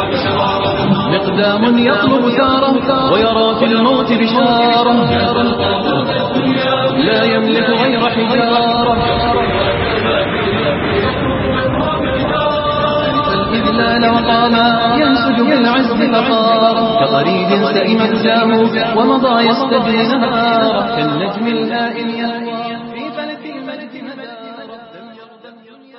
مقدام يطلب ثاره ويرى في الموت بشارة لا يملك غير حجارة الإذلال وقاما ينسج بالعز فقارا كطريد سئمت جاه ومضى يستبري نهارا كالنجم الهائل يهوى في فلك الملك مدارا لم يرد الدنيا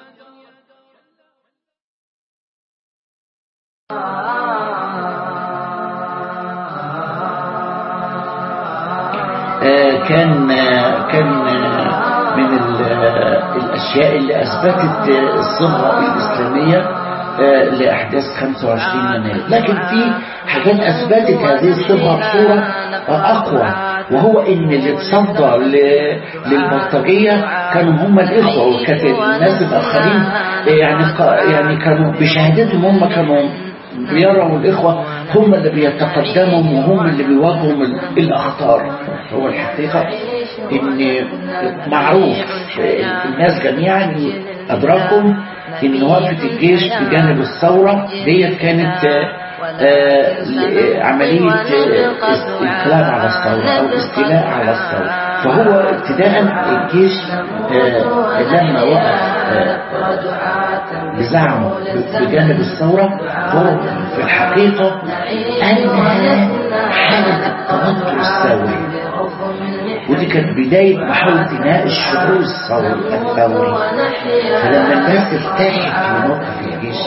آه، كان آه، كان آه، من ال- آه، الأشياء اللي أثبتت آه، الصبغة الإسلامية آه، لأحداث 25 يناير لكن في حاجات أثبتت هذه الصبغة بصورة آه، أقوى وهو إن اللي تصدى ل- للبلطجية كانوا هم الإخوة وكانت الناس الآخرين آه، يعني ق- يعني كانوا بشهادتهم هم كانوا بيروا الإخوة هم اللي بيتقدموا وهم اللي بيواجهوا ال- الأخطار هو الحقيقة إن معروف الناس جميعا أدركهم إن وقفة الجيش بجانب الثورة ديت كانت آه، آه، ل- عملية آه، است- انقلاب على الثورة أو استيلاء على الثورة فهو ابتداء الجيش آه، لما وقف آه، بزعمه بجانب الثورة هو في الحقيقة أنهى حالة التوتر الثوري ودي كانت بداية محاولة بناء الشعور الثوري الثوري فلما الناس ارتاحت في موقف الجيش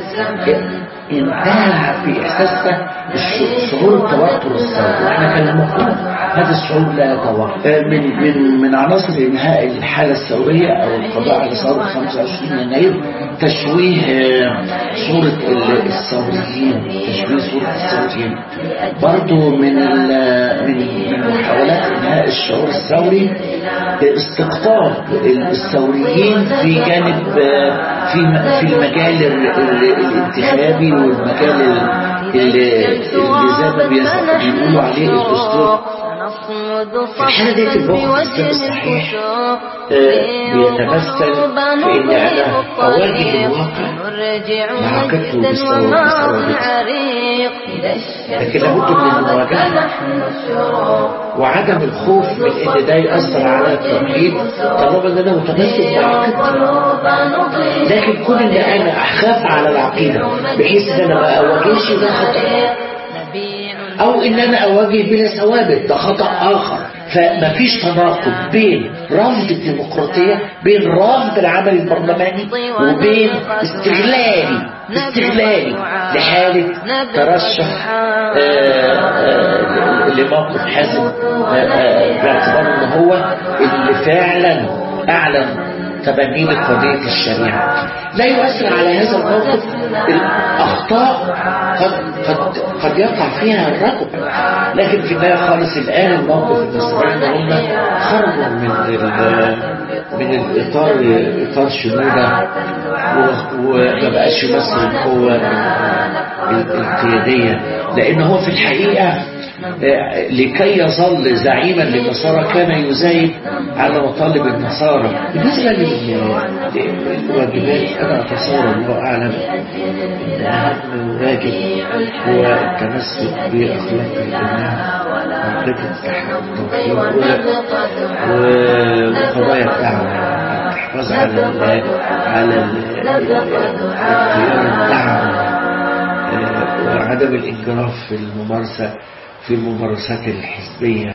انتهى في إحساسها الش- شعور التوتر الثوري واحنا كان المفروض هذا الشعور لا يتوقف آه، من من من عناصر انهاء الحاله الثوريه او القضاء على ثوره 25 يناير تشويه آه، صوره ال- الثوريين تشويه صوره الثوريين برضو من ال- من من محاولات انهاء الشعور الثوري آه، استقطاب الثوريين في جانب آه، في م- في المجال ال- ال- الانتخابي والمجال ال- اللي اللي زي ما بيز- بيقولوا عليه الدستور في الحالة دي الموقف الإسلامي الصحيح آه، بيتمثل في إن أنا أواجه الواقع مع كتفه بالثورة لكن لابد من المواجهة وعدم الخوف من إن ده يأثر على التوحيد طالما إن أنا متمسك بعقيدتي لكن كون إن أنا أخاف على العقيدة بحيث إن أنا ما أواجهش ده خطأ او ان انا اواجه بلا ثوابت ده خطأ اخر فمفيش تناقض بين رفض الديمقراطية بين رفض العمل البرلماني وبين استغلالي استغلالي لحالة ترشح آه، آه، لموقف حازم آه، آه، باعتبار ان هو اللي فعلا اعلن تبنيه لقضية الشريعة لا يؤثر على هذا الموقف الأخطاء قد, قد, قد يقع فيها الرجل لكن في النهاية خالص الآن الموقف المصريين هم خرجوا من ال- من الإطار إطار شمولة و- وما بقاش يمثل القوة ال- القيادية لأن هو في الحقيقة آه، لكي يظل زعيما للنصارى كان يزايد على مطالب النصارى بالنسبة لل- للواجبات أنا أتصور الله أعلم أن أهم واجب هو التمسك بأخلاق الإيمان وعقيدة التوحيد و- وقضايا الدعوة الحفاظ على ال- على ال- اختيار الدعوة آه، وعدم الانجراف في الممارسة في الممارسات الحزبية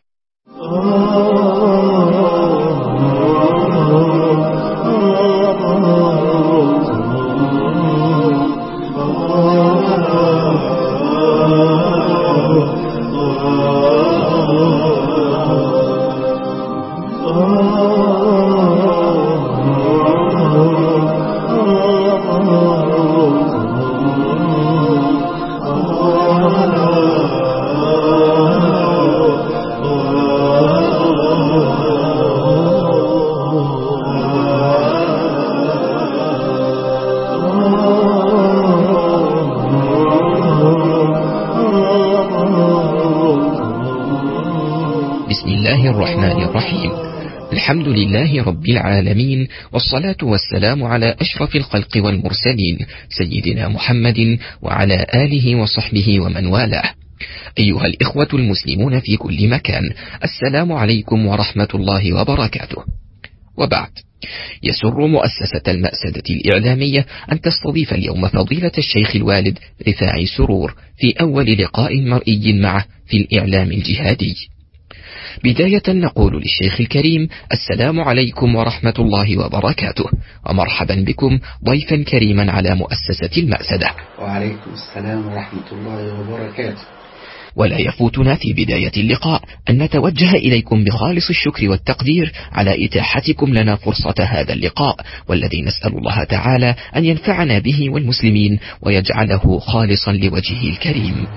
بسم الله الرحمن الرحيم الحمد لله رب العالمين والصلاة والسلام على أشرف الخلق والمرسلين سيدنا محمد وعلى آله وصحبه ومن والاه أيها الإخوة المسلمون في كل مكان السلام عليكم ورحمة الله وبركاته وبعد يسر مؤسسة المأسدة الإعلامية أن تستضيف اليوم فضيلة الشيخ الوالد رفاعي سرور في أول لقاء مرئي معه في الإعلام الجهادي بداية نقول للشيخ الكريم السلام عليكم ورحمة الله وبركاته ومرحبا بكم ضيفا كريما على مؤسسة المأسدة وعليكم السلام ورحمة الله وبركاته ولا يفوتنا في بداية اللقاء أن نتوجه إليكم بخالص الشكر والتقدير على إتاحتكم لنا فرصة هذا اللقاء والذي نسأل الله تعالى أن ينفعنا به والمسلمين ويجعله خالصا لوجهه الكريم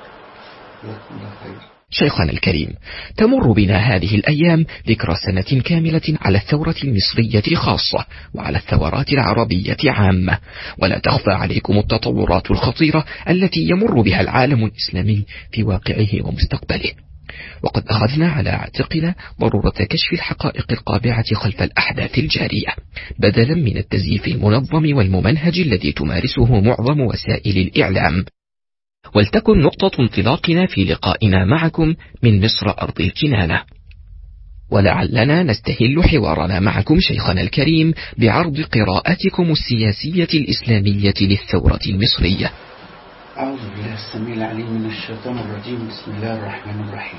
شيخنا الكريم تمر بنا هذه الأيام ذكرى سنة كاملة على الثورة المصرية خاصة وعلى الثورات العربية عامة ولا تخفى عليكم التطورات الخطيرة التي يمر بها العالم الإسلامي في واقعه ومستقبله وقد أخذنا على عاتقنا ضرورة كشف الحقائق القابعة خلف الأحداث الجارية بدلا من التزييف المنظم والممنهج الذي تمارسه معظم وسائل الإعلام ولتكن نقطة انطلاقنا في لقائنا معكم من مصر أرض الكنانة ولعلنا نستهل حوارنا معكم شيخنا الكريم بعرض قراءتكم السياسية الإسلامية للثورة المصرية أعوذ بالله السميع العليم من الشيطان الرجيم بسم الله الرحمن الرحيم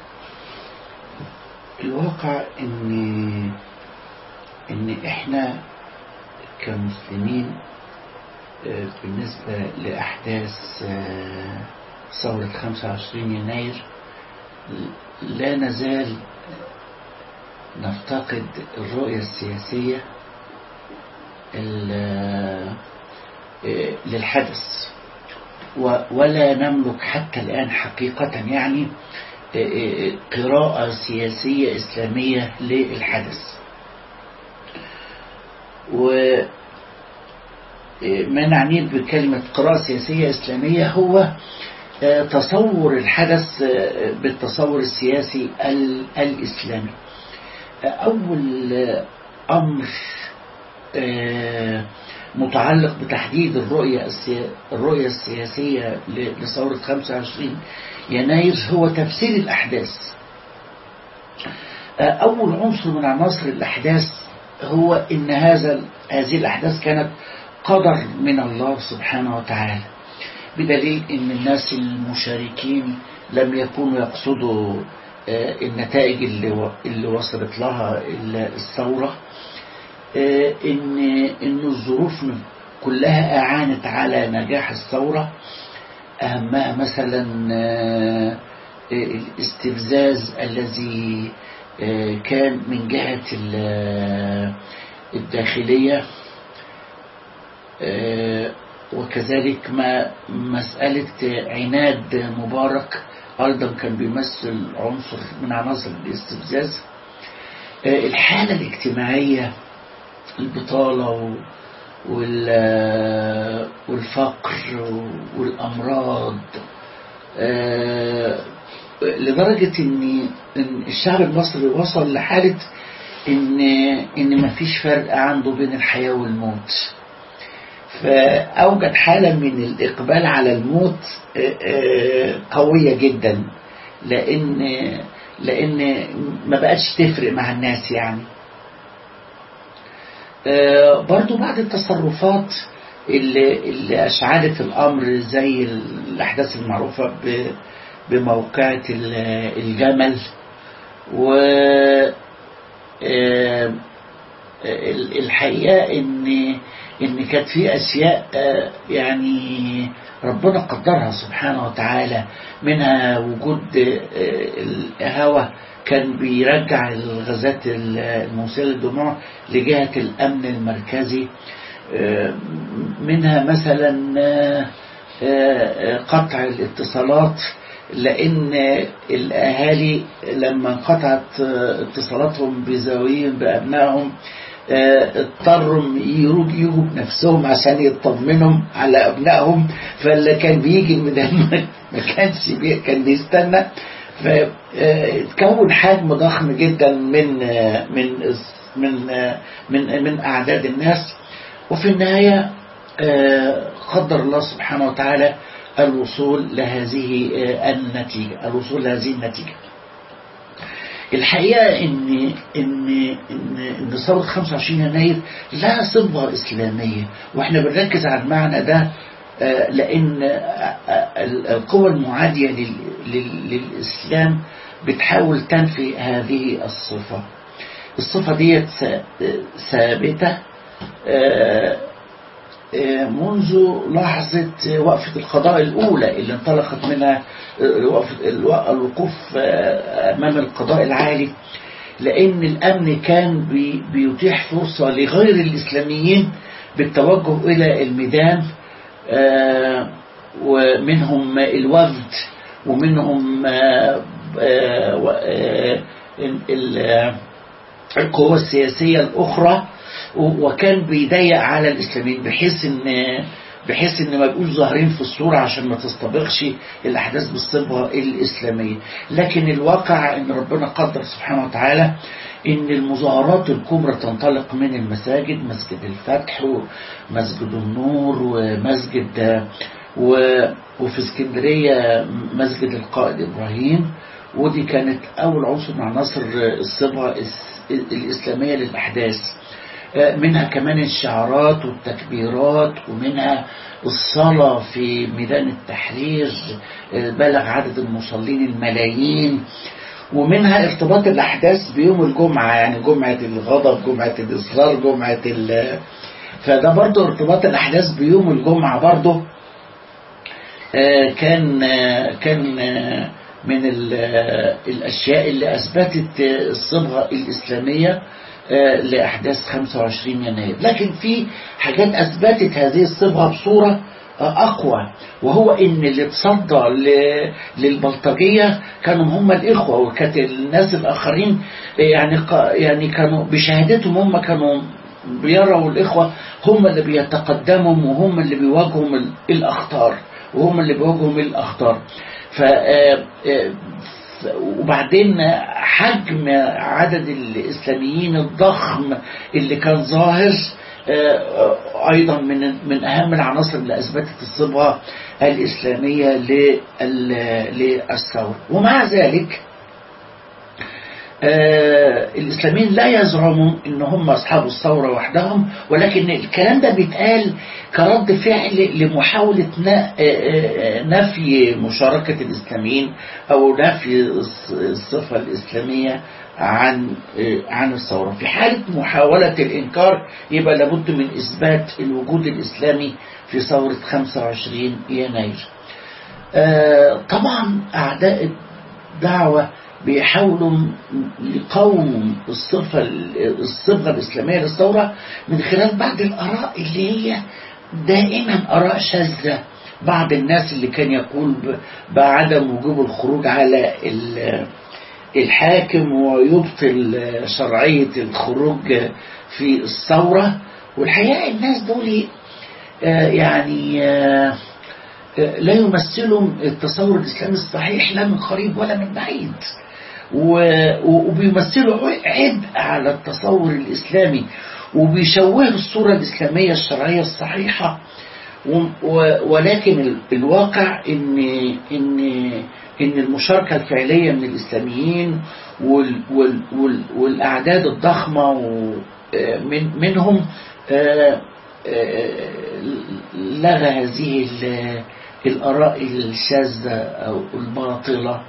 الواقع إن إن إحنا كمسلمين بالنسبة لأحداث ثورة 25 يناير لا نزال نفتقد الرؤية السياسية للحدث ولا نملك حتى الآن حقيقة يعني قراءة سياسية إسلامية للحدث و ما نعنيه بكلمة قراءة سياسية إسلامية هو تصور الحدث بالتصور السياسي الإسلامي أول أمر متعلق بتحديد الرؤية الرؤية السياسية لثورة 25 يناير هو تفسير الأحداث أول عنصر من عناصر الأحداث هو إن هذا هذه الأحداث كانت قدر من الله سبحانه وتعالى بدليل ان الناس المشاركين لم يكونوا يقصدوا النتائج اللي اللي وصلت لها الثورة ان ان الظروف كلها اعانت على نجاح الثورة اهمها مثلا الاستفزاز الذي كان من جهة الداخلية وكذلك ما مسألة عناد مبارك أيضا كان بيمثل عنصر من عناصر الاستفزاز الحالة الاجتماعية البطالة والفقر والأمراض لدرجة ان الشعب المصري وصل لحالة ان ان مفيش فرق عنده بين الحياة والموت فأوجد حالة من الإقبال على الموت قوية جدا لأن لأن ما بقتش تفرق مع الناس يعني برضو بعد التصرفات اللي, اللي أشعلت الأمر زي الأحداث المعروفة بموقعة الجمل و الحقيقة ان ان كانت في اشياء يعني ربنا قدرها سبحانه وتعالى منها وجود الهوى كان بيرجع الغازات الموصلة للدموع لجهة الأمن المركزي منها مثلا قطع الاتصالات لأن الأهالي لما انقطعت اتصالاتهم بزوايهم بأبنائهم اضطروا يجوا بنفسهم عشان يطمنهم على ابنائهم فاللي كان بيجي من ما كانش بي كان بيستنى فتكون حجم ضخم جدا من من من من من أعداد الناس وفي النهاية قدر الله سبحانه وتعالى الوصول لهذه النتيجة الوصول لهذه النتيجة الحقيقة إن إن إن إن ثورة 25 يناير لها صبغة إسلامية وإحنا بنركز على المعنى ده لأن القوى المعادية للإسلام بتحاول تنفي هذه الصفة الصفة ديت ستة منذ لحظة وقفة القضاء الأولى اللي انطلقت منها الوقوف أمام القضاء العالي لأن الأمن كان بيتيح فرصة لغير الإسلاميين بالتوجه إلى الميدان ومنهم الوفد ومنهم القوى السياسية الأخرى وكان بيضيق على الإسلاميين بحيث إن بحيث إن ما يبقوش ظاهرين في الصورة عشان ما تستبقش الأحداث بالصبغة الإسلامية لكن الواقع إن ربنا قدر سبحانه وتعالى إن المظاهرات الكبرى تنطلق من المساجد مسجد الفتح ومسجد النور ومسجد وفي اسكندرية مسجد القائد إبراهيم ودي كانت أول عنصر من عناصر الصبغة الإسلامية للأحداث منها كمان الشعارات والتكبيرات ومنها الصلاة في ميدان التحرير بلغ عدد المصلين الملايين ومنها ارتباط الأحداث بيوم الجمعة يعني جمعة الغضب جمعة الإصرار جمعة ال فده برضه ارتباط الأحداث بيوم الجمعة برضه كان كان من الأشياء اللي أثبتت الصبغة الإسلامية لأحداث 25 يناير لكن في حاجات أثبتت هذه الصبغة بصورة أقوى وهو إن اللي تصدى للبلطجية كانوا هم الإخوة وكانت الناس الآخرين يعني يعني كانوا بشهادتهم هم كانوا بيروا الإخوة هم اللي بيتقدموا وهم اللي بيواجهوا الأخطار وهم اللي بيواجهوا الأخطار ف وبعدين حجم عدد الإسلاميين الضخم اللي كان ظاهر أيضا من من أهم العناصر اللي أثبتت الصبغة الإسلامية للثورة ومع ذلك الإسلاميين لا يزعموا إن هم أصحاب الثورة وحدهم ولكن الكلام ده بيتقال كرد فعل لمحاولة نفي مشاركة الإسلاميين أو نفي الصفة الإسلامية عن عن الثورة في حالة محاولة الإنكار يبقى لابد من إثبات الوجود الإسلامي في ثورة 25 يناير طبعا أعداء الدعوة بيحاولوا يقاوموا الصفة الصبغة الإسلامية للثورة من خلال بعض الآراء اللي هي دائما آراء شاذة بعض الناس اللي كان يقول بعدم وجوب الخروج على الحاكم ويبطل شرعية الخروج في الثورة والحقيقة الناس دول يعني لا يمثلوا التصور الإسلامي الصحيح لا من قريب ولا من بعيد وبيمثلوا عبء على التصور الإسلامي وبيشوهوا الصورة الإسلامية الشرعية الصحيحة ولكن الواقع إن إن إن المشاركة الفعلية من الإسلاميين وال وال وال والأعداد الضخمة من منهم لغى هذه الآراء الشاذة أو الباطلة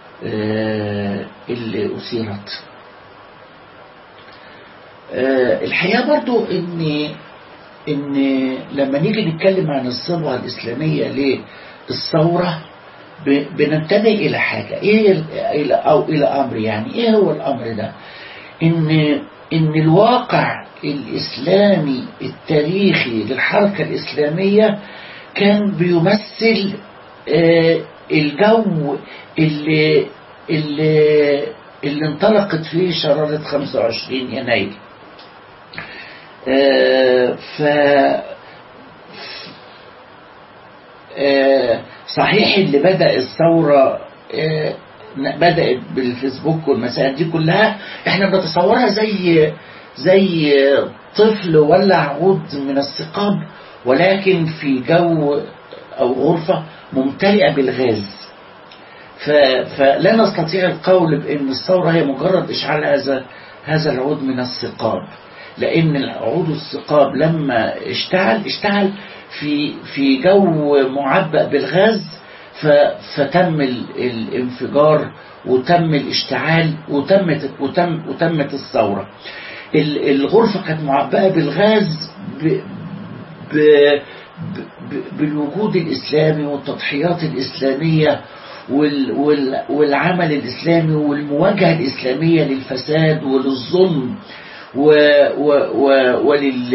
اللي أثيرت الحقيقة برضو إن إن لما نيجي نتكلم عن الصبغة الإسلامية للثورة بننتبه إلى حاجة إيه إلى أو إلى أمر يعني إيه هو الأمر ده إن إن الواقع الإسلامي التاريخي للحركة الإسلامية كان بيمثل الجو اللي اللي اللي انطلقت فيه شرارة 25 يناير ف صحيح اللي بدأ الثورة بدأت بالفيسبوك والمسائل دي كلها احنا بنتصورها زي زي طفل ولع عود من الثقاب ولكن في جو أو غرفة ممتلئة بالغاز فلا نستطيع القول بأن الثورة هي مجرد إشعال هذا هذا العود من الثقاب لأن العود الثقاب لما اشتعل اشتعل في في جو معبأ بالغاز فتم الانفجار وتم الاشتعال وتمت وتم وتمت الثورة الغرفة كانت معبأة بالغاز ب ب ب بالوجود الإسلامي والتضحيات الإسلامية وال وال والعمل الإسلامي والمواجهة الإسلامية للفساد وللظلم ولل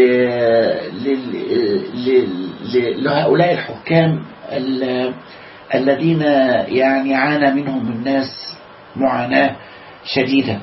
لهؤلاء الحكام الذين يعني عانى منهم الناس معاناة شديدة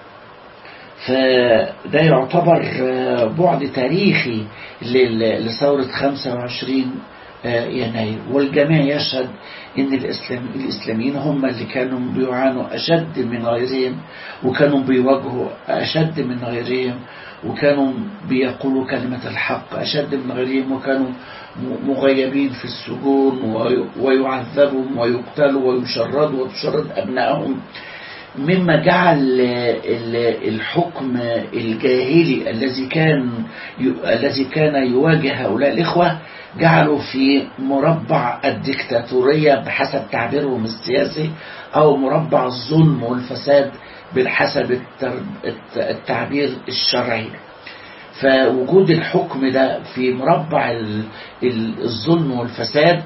فده يعتبر بعد تاريخي لثورة 25 يناير والجميع يشهد ان الإسلام الإسلاميين هم اللي كانوا بيعانوا أشد من غيرهم وكانوا بيواجهوا أشد من غيرهم وكانوا بيقولوا كلمة الحق أشد من غيرهم وكانوا مغيبين في السجون ويعذبوا ويقتلوا ويشردوا وتشرد أبنائهم مما جعل الحكم الجاهلي الذي كان الذي كان يواجه هؤلاء الإخوة جعلوا في مربع الدكتاتورية بحسب تعبيرهم السياسي أو مربع الظلم والفساد بحسب التعبير الشرعي فوجود الحكم ده في مربع الظلم والفساد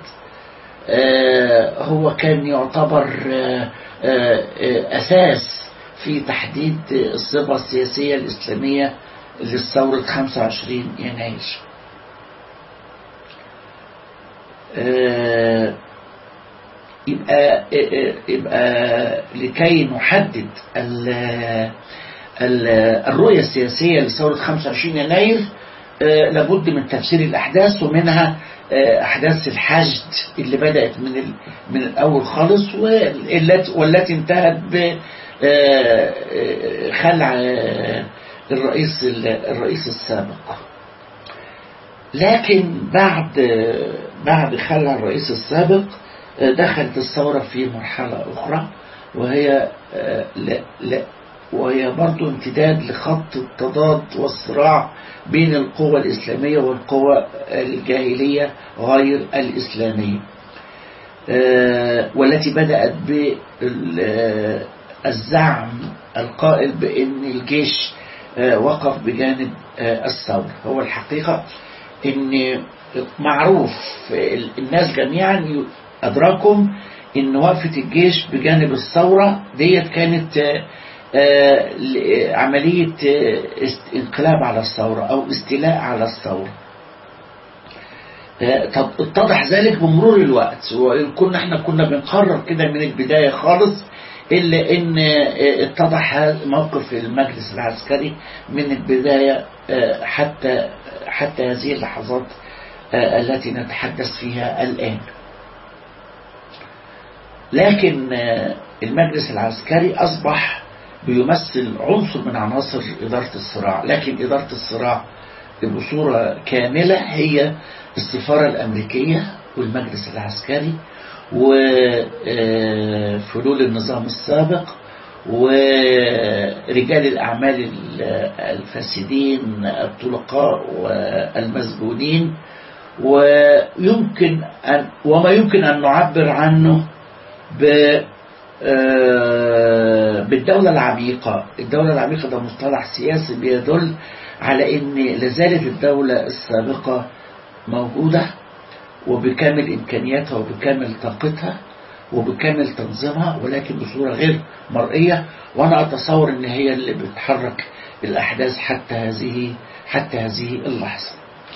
هو كان يعتبر أساس في تحديد الصبغة السياسية الإسلامية للثورة 25 يناير يبقى يبقى لكي نحدد الرؤية السياسية لثورة 25 يناير لابد من تفسير الأحداث ومنها أحداث الحشد اللي بدأت من من الأول خالص والتي والتي انتهت بخلع الرئيس الرئيس السابق لكن بعد بعد خلع الرئيس السابق دخلت الثورة في مرحلة أخرى وهي لا لا وهي برضو امتداد لخط التضاد والصراع بين القوى الإسلامية والقوى الجاهلية غير الإسلامية والتي بدأت بالزعم القائل بأن الجيش وقف بجانب الثورة هو الحقيقة أن معروف الناس جميعا أدراكم أن وقفة الجيش بجانب الثورة ديت كانت عملية انقلاب على الثورة أو استيلاء على الثورة اتضح ذلك بمرور الوقت وكنا احنا كنا بنقرر كده من البداية خالص إلا إن اتضح موقف المجلس العسكري من البداية حتى حتى هذه اللحظات التي نتحدث فيها الآن لكن المجلس العسكري أصبح بيمثل عنصر من عناصر إدارة الصراع لكن إدارة الصراع بصورة كاملة هي السفارة الأمريكية والمجلس العسكري وفلول النظام السابق ورجال الأعمال الفاسدين الطلقاء والمسجونين ويمكن أن وما يمكن أن نعبر عنه ب بالدولة العميقة الدولة العميقة ده مصطلح سياسي بيدل على ان لازالت الدولة السابقة موجودة وبكامل إمكانياتها وبكامل طاقتها وبكامل تنظيمها ولكن بصورة غير مرئية وأنا أتصور أن هي اللي بتحرك الأحداث حتى هذه حتى هذه اللحظة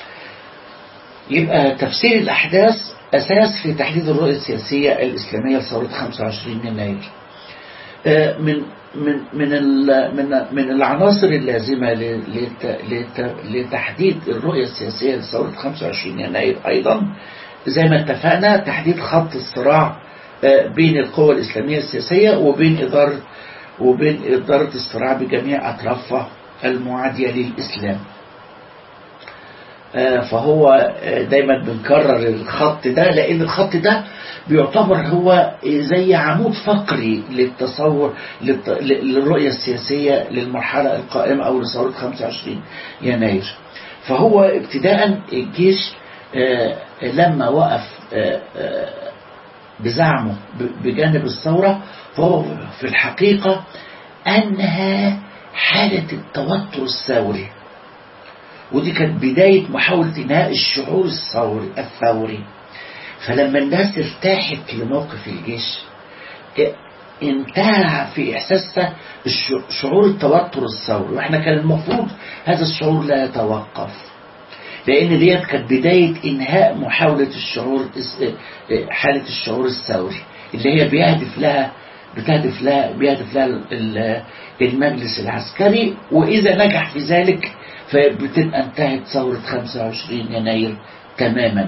يبقى تفسير الأحداث أساس في تحديد الرؤية السياسية الإسلامية لثورة 25 يناير من من من من من العناصر اللازمة لتحديد الرؤية السياسية لثورة 25 يناير أيضا زي ما اتفقنا تحديد خط الصراع آه، بين القوى الإسلامية السياسية وبين إدارة وبين إدارة الصراع بجميع أطرافها المعادية للإسلام آه، فهو آه، دايما بنكرر الخط ده لأن الخط ده بيعتبر هو زي عمود فقري للتصور للت- للرؤية السياسية للمرحلة القائمة أو لثورة 25 يناير فهو ابتداء الجيش آه، لما وقف آه، آه، بزعمه ب- بجانب الثورة فهو في الحقيقة أنهى حالة التوتر الثوري ودي كانت بداية محاولة إنهاء الشعور الثوري الثوري فلما الناس ارتاحت لموقف الجيش اه، انتهى في إحساسها الش- شعور التوتر الثوري وإحنا كان المفروض هذا الشعور لا يتوقف لأن ديت كانت بداية إنهاء محاولة الشعور الس- اه، حالة الشعور الثوري اللي هي بيهدف لها بتهدف لها بيهدف لها ال- المجلس العسكري وإذا نجح في ذلك فبتبقى انتهت ثورة 25 يناير تماما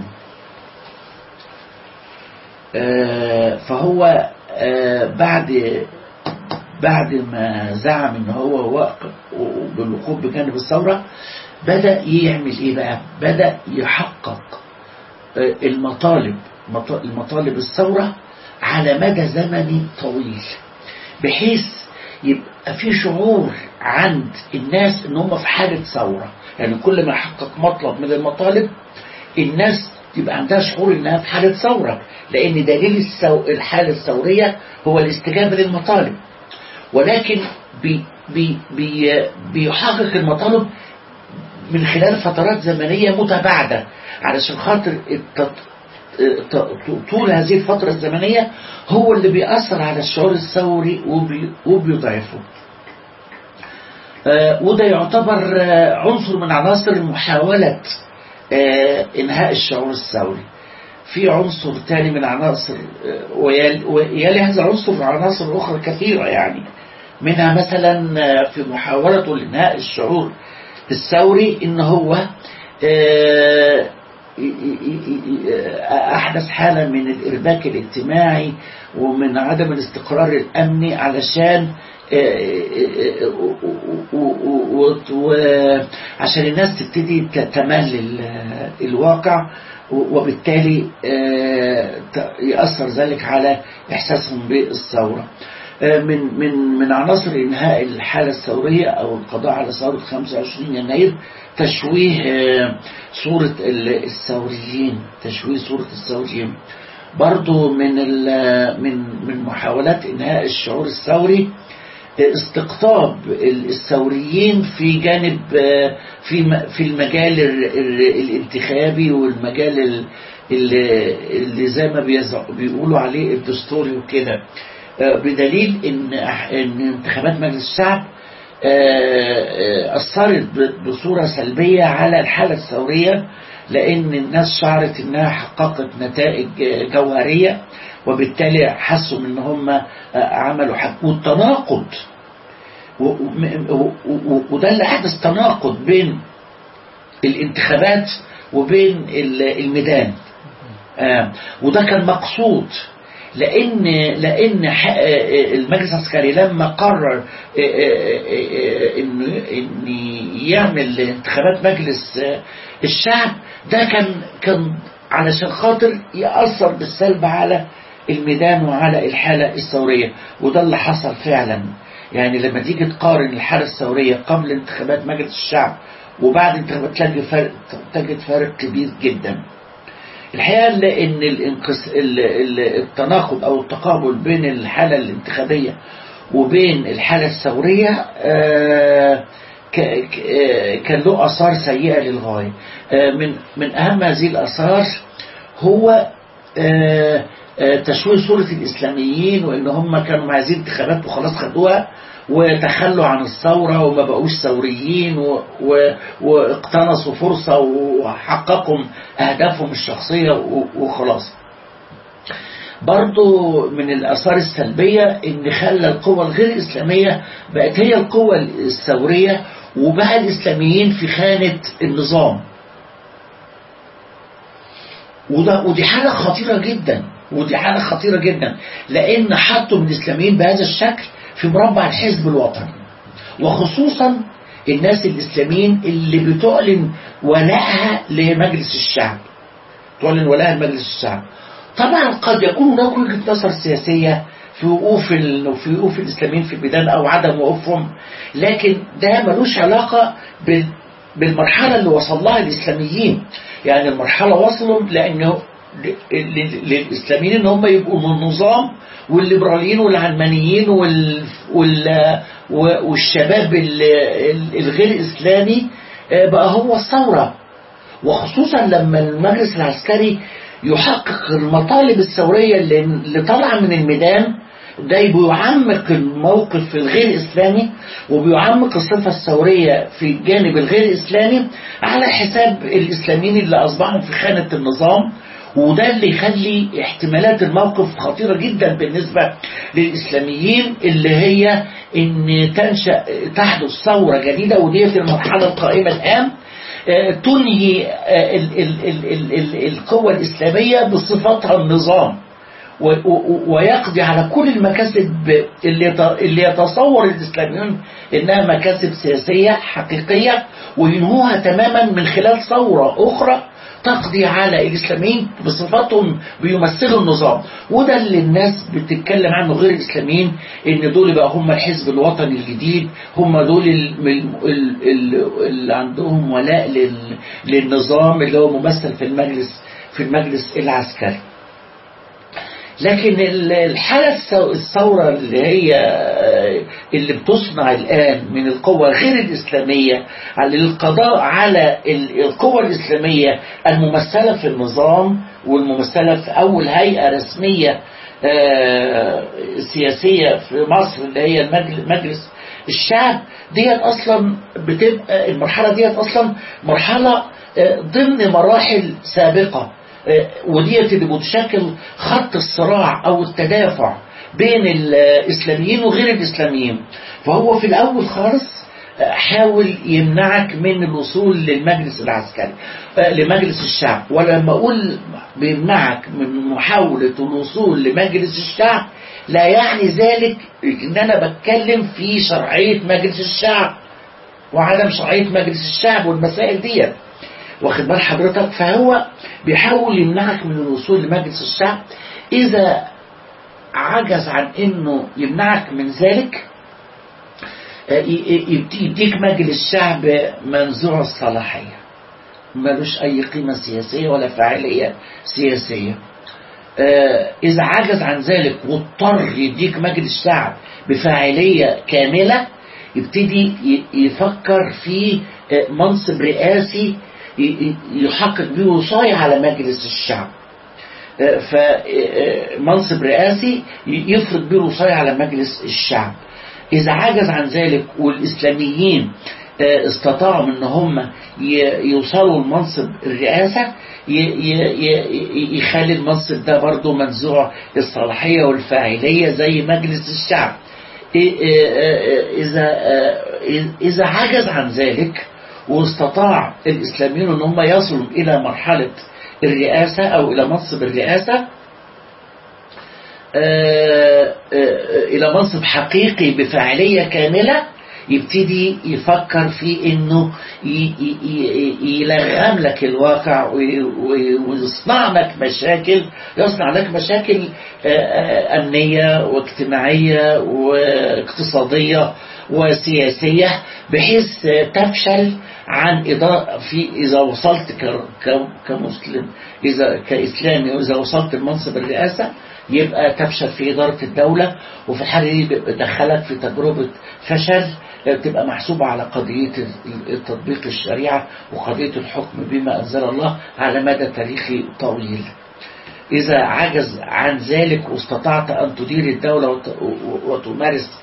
آه، فهو آه، بعد بعد ما زعم ان هو واقف بالوقوف بجانب الثورة بدأ يعمل ايه بقى بدأ يحقق آه، المطالب مط- المطالب الثورة على مدى زمني طويل بحيث يبقى في شعور عند الناس ان هم في حالة ثورة يعني كل ما يحقق مطلب من المطالب الناس يبقى عندها شعور انها في حالة ثورة لان دليل السو... الحالة الثورية هو الاستجابة للمطالب ولكن بي بي بي بيحقق المطالب من خلال فترات زمنية متباعدة علشان خاطر التط... ط- طول هذه الفترة الزمنية هو اللي بيأثر على الشعور الثوري وبي... وبيضعفه آه، وده يعتبر آه، عنصر من عناصر محاولة آه، إنهاء الشعور الثوري في عنصر تاني من عناصر آه، ويل- ويلي هذا عنصر عناصر أخرى كثيرة يعني منها مثلا آه، في محاولته لإنهاء الشعور الثوري إن هو آه، ي- ي- ي- ي- أحدث حالة من الإرباك الاجتماعي ومن عدم الاستقرار الأمني علشان وعشان الناس تبتدي تتمل ال- الواقع و- وبالتالي آه، ت- يأثر ذلك على إحساسهم بالثورة آه، من من من عناصر إنهاء الحالة الثورية أو القضاء على ثورة 25 يناير تشويه آه، صورة ال- الثوريين تشويه صورة الثوريين برضو من ال- من من محاولات إنهاء الشعور الثوري استقطاب الثوريين في جانب آه، في م- في المجال ال- ال- الانتخابي والمجال ال- اللي اللي زي ما بيزع- بيقولوا عليه الدستوري وكده آه، بدليل ان أح- ان انتخابات مجلس الشعب آه، آه، أثرت ب- بصورة سلبية على الحالة الثورية لأن الناس شعرت إنها حققت نتائج آه، جوهرية وبالتالي حسوا إن هم آه، عملوا حق والتناقض و- و- و- وده اللي حدث تناقض بين الانتخابات وبين ال- الميدان آه، وده كان مقصود لان لان ح- آه، المجلس العسكري لما قرر آه، آه، آه، ان ان يعمل انتخابات مجلس آه، الشعب ده كان كان علشان خاطر ياثر بالسلب على الميدان وعلى الحاله الثوريه وده اللي حصل فعلا يعني لما تيجي تقارن الحاله الثوريه قبل انتخابات مجلس الشعب وبعد انتخابات تلاقي فرق تجد فارق كبير جدا الحقيقة لأن الانقص... ال- ال- التناقض أو التقابل بين الحالة الانتخابية وبين الحالة الثورية آه، ك... ك... آه، كان له آثار سيئة للغاية آه، من من أهم هذه الآثار هو آه، آه، تشويه صورة الإسلاميين وإن هم كانوا مع هذه الانتخابات وخلاص خدوها وتخلوا عن الثورة وما بقوش ثوريين و... و... واقتنصوا فرصة وحققوا أهدافهم الشخصية و... وخلاص برضو من الآثار السلبية إن خلى القوى الغير إسلامية بقت هي القوى الثورية وبقى الإسلاميين في خانة النظام وده ودي حاجة خطيرة جدا ودي حاجة خطيرة جدا لأن حطوا من الإسلاميين بهذا الشكل في مربع الحزب الوطني وخصوصا الناس الإسلاميين اللي بتعلن ولائها لمجلس الشعب تعلن ولائها لمجلس الشعب طبعا قد يكون هناك وجهة نظر سياسية في وقوف ال... في وقوف الإسلاميين في البلدان أو عدم وقوفهم لكن ده ملوش علاقة بال... بالمرحلة اللي وصل لها الإسلاميين يعني المرحلة وصلوا لأنه للإسلاميين إن هم يبقوا من النظام والليبراليين والعلمانيين وال... وال... والشباب الغير إسلامي بقى هو الثورة وخصوصا لما المجلس العسكري يحقق المطالب الثورية اللي طالعة من الميدان ده بيعمق الموقف الغير إسلامي وبيعمق الصفة الثورية في الجانب الغير إسلامي على حساب الإسلاميين اللي أصبحوا في خانة النظام وده اللي يخلي احتمالات الموقف خطيرة جدا بالنسبة للإسلاميين اللي هي ان تنشأ تحدث ثورة جديدة ودي في المرحلة القائمة الآن تنهي ال ال ال ال ال القوة الإسلامية بصفتها النظام ويقضي على كل المكاسب اللي اللي يتصور الإسلاميون إنها مكاسب سياسية حقيقية وينهوها تماما من خلال ثورة أخرى تقضي على الإسلاميين بصفتهم بيمثلوا النظام وده اللي الناس بتتكلم عنه غير الإسلاميين إن دول بقى هم الحزب الوطني الجديد هم دول اللي عندهم ولاء للنظام اللي هو ممثل في المجلس في المجلس العسكري لكن الحالة الثورة اللي هي اللي بتصنع الآن من القوة غير الإسلامية للقضاء على القوة الإسلامية الممثلة في النظام والممثلة في أول هيئة رسمية سياسية في مصر اللي هي مجلس الشعب ديت أصلا بتبقى المرحلة ديت أصلا مرحلة ضمن مراحل سابقة وديت اللي بتشكل خط الصراع او التدافع بين الاسلاميين وغير الاسلاميين فهو في الاول خالص حاول يمنعك من الوصول للمجلس العسكري لمجلس الشعب ولما اقول بيمنعك من محاولة الوصول لمجلس الشعب لا يعني ذلك ان انا بتكلم في شرعية مجلس الشعب وعدم شرعية مجلس الشعب والمسائل ديت واخد بال حضرتك فهو بيحاول يمنعك من الوصول لمجلس الشعب إذا عجز عن إنه يمنعك من ذلك يديك مجلس الشعب منزوع الصلاحية ملوش أي قيمة سياسية ولا فاعلية سياسية إذا عجز عن ذلك واضطر يديك مجلس الشعب بفاعلية كاملة يبتدي يفكر في منصب رئاسي يحقق به وصاية على مجلس الشعب فمنصب رئاسي يفرض به وصاية على مجلس الشعب إذا عجز عن ذلك والإسلاميين استطاعوا ان هم يوصلوا لمنصب الرئاسة يخلي المنصب ده برضه منزوع الصلاحية والفاعلية زي مجلس الشعب إذا إذا عجز عن ذلك واستطاع الإسلاميون أن هم يصلوا إلى مرحلة الرئاسة أو إلى منصب الرئاسة إلى منصب حقيقي بفاعلية كاملة يبتدي يفكر في انه يلغم لك الواقع ويصنع لك مشاكل يصنع لك مشاكل امنيه واجتماعيه واقتصاديه وسياسيه بحيث تفشل عن إضاءة في إذا وصلت كمسلم إذا كإسلامي وإذا وصلت لمنصب الرئاسة يبقى تفشل في إدارة الدولة وفي الحالة دي بتدخلك في تجربة فشل تبقى محسوبة على قضية تطبيق الشريعة وقضية الحكم بما أنزل الله على مدى تاريخي طويل إذا عجز عن ذلك واستطعت أن تدير الدولة وتمارس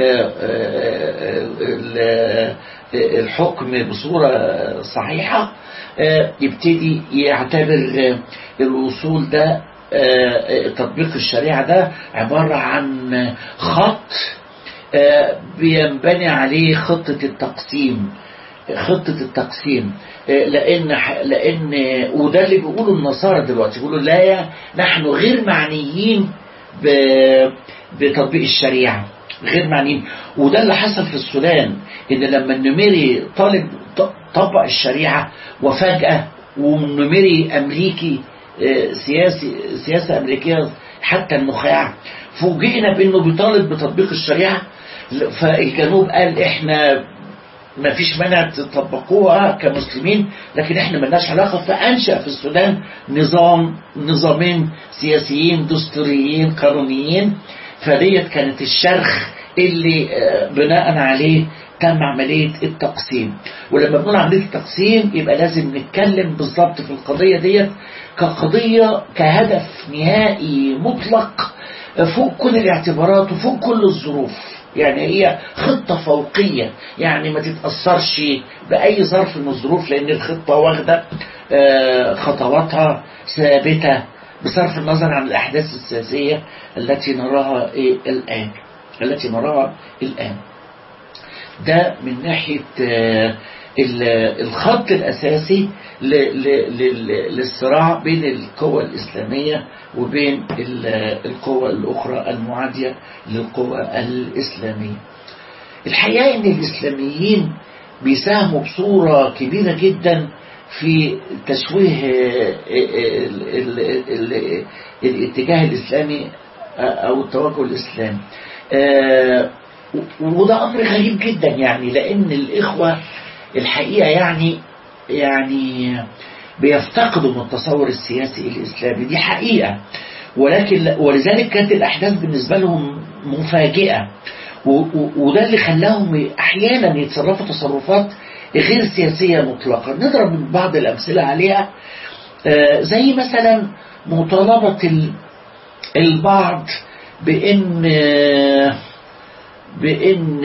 الحكم بصورة صحيحة يبتدي يعتبر الوصول ده تطبيق الشريعة ده عبارة عن خط بينبني عليه خطة التقسيم خطة التقسيم لأن لأن وده اللي بيقولوا النصارى دلوقتي بيقولوا لا نحن غير معنيين بتطبيق الشريعة غير معنيين وده اللي حصل في السودان إن لما النميري طالب طبق الشريعة وفجأة والنميري أمريكي سياسي سياسة أمريكية حتى النخاع فوجئنا بأنه بيطالب بتطبيق الشريعة فالجنوب قال إحنا ما فيش مانع تطبقوها كمسلمين لكن احنا ملناش علاقة فأنشأ في السودان نظام نظامين سياسيين دستوريين قانونيين فديت كانت الشرخ اللي بناء عليه تم عملية التقسيم ولما بنقول عملية التقسيم يبقى لازم نتكلم بالظبط في القضية ديت كقضية كهدف نهائي مطلق فوق كل الاعتبارات وفوق كل الظروف يعني هي خطة فوقية يعني ما تتأثرش بأي ظرف من الظروف لأن الخطة واخدة خطواتها ثابتة بصرف النظر عن الأحداث السياسية التي نراها الآن التي نراها الآن ده من ناحية الخط الأساسي للصراع بين القوى الإسلامية وبين القوى الأخرى المعادية للقوى الإسلامية الحقيقة أن الإسلاميين بيساهموا بصورة كبيرة جدا في تشويه الاتجاه الإسلامي أو التوجه الإسلامي وده أمر غريب جدا يعني لأن الإخوة الحقيقة يعني يعني بيفتقدوا من التصور السياسي الإسلامي دي حقيقة ولكن ولذلك كانت الأحداث بالنسبة لهم مفاجئة وده اللي خلاهم أحيانا يتصرفوا تصرفات غير سياسية مطلقة نضرب بعض الأمثلة عليها زي مثلا مطالبة البعض بأن بأن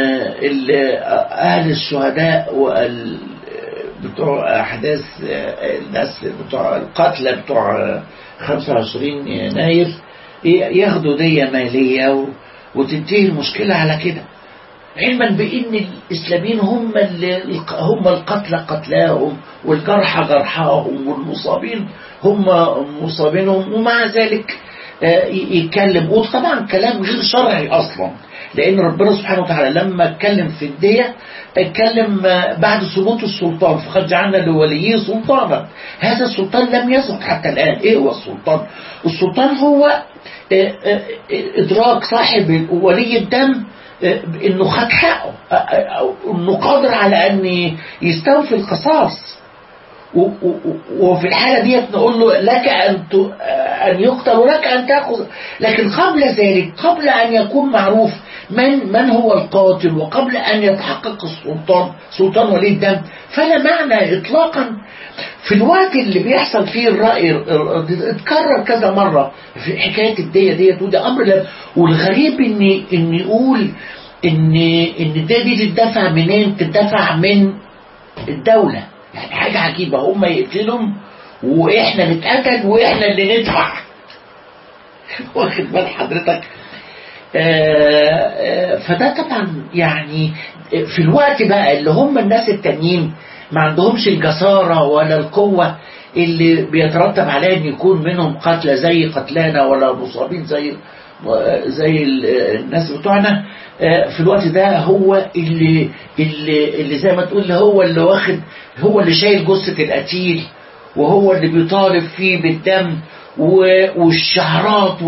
أهل الشهداء وال بتوع أحداث الناس بتوع القتلى بتوع 25 يناير ياخدوا دية مالية وتنتهي المشكلة على كده علما بأن الإسلاميين هم هم القتلى قتلاهم والجرحى جرحاهم والمصابين هم مصابينهم ومع ذلك يتكلم وطبعا كلام غير شرعي أصلا لأن ربنا سبحانه وتعالى لما اتكلم في الدية اتكلم بعد ثبوت السلطان فقد جعلنا لوليه سلطانا هذا السلطان لم يثبت حتى الآن ايه هو السلطان السلطان هو إدراك صاحب ولي الدم انه خد حقه انه قادر على ان يستوفي القصاص وفي الحالة ديت نقول له لك أن أن يقتل ولك أن تأخذ لكن قبل ذلك قبل أن يكون معروف من من هو القاتل وقبل أن يتحقق السلطان سلطان ولي الدم فلا معنى إطلاقا في الوقت اللي بيحصل فيه الرأي اتكرر كذا مرة في حكاية الدية ديت وده أمر لا والغريب إن إن يقول إن إن الدية دي تدفع منين؟ تدفع من الدولة يعني حاجة عجيبة هم يقتلهم وإحنا نتقتل وإحنا اللي ندفع واخد بال حضرتك آآ آآ فده طبعا يعني في الوقت بقى اللي هم الناس التانيين ما عندهمش الجسارة ولا القوة اللي بيترتب عليها ان يكون منهم قتلى زي قتلانا ولا مصابين زي زي الناس بتوعنا في الوقت ده هو اللي اللي, اللي زي ما تقول هو اللي واخد هو اللي شايل جثة القتيل وهو اللي بيطالب فيه بالدم والشعرات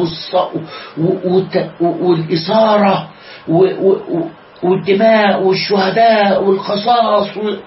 والإثارة والدماء والشهداء والقصاص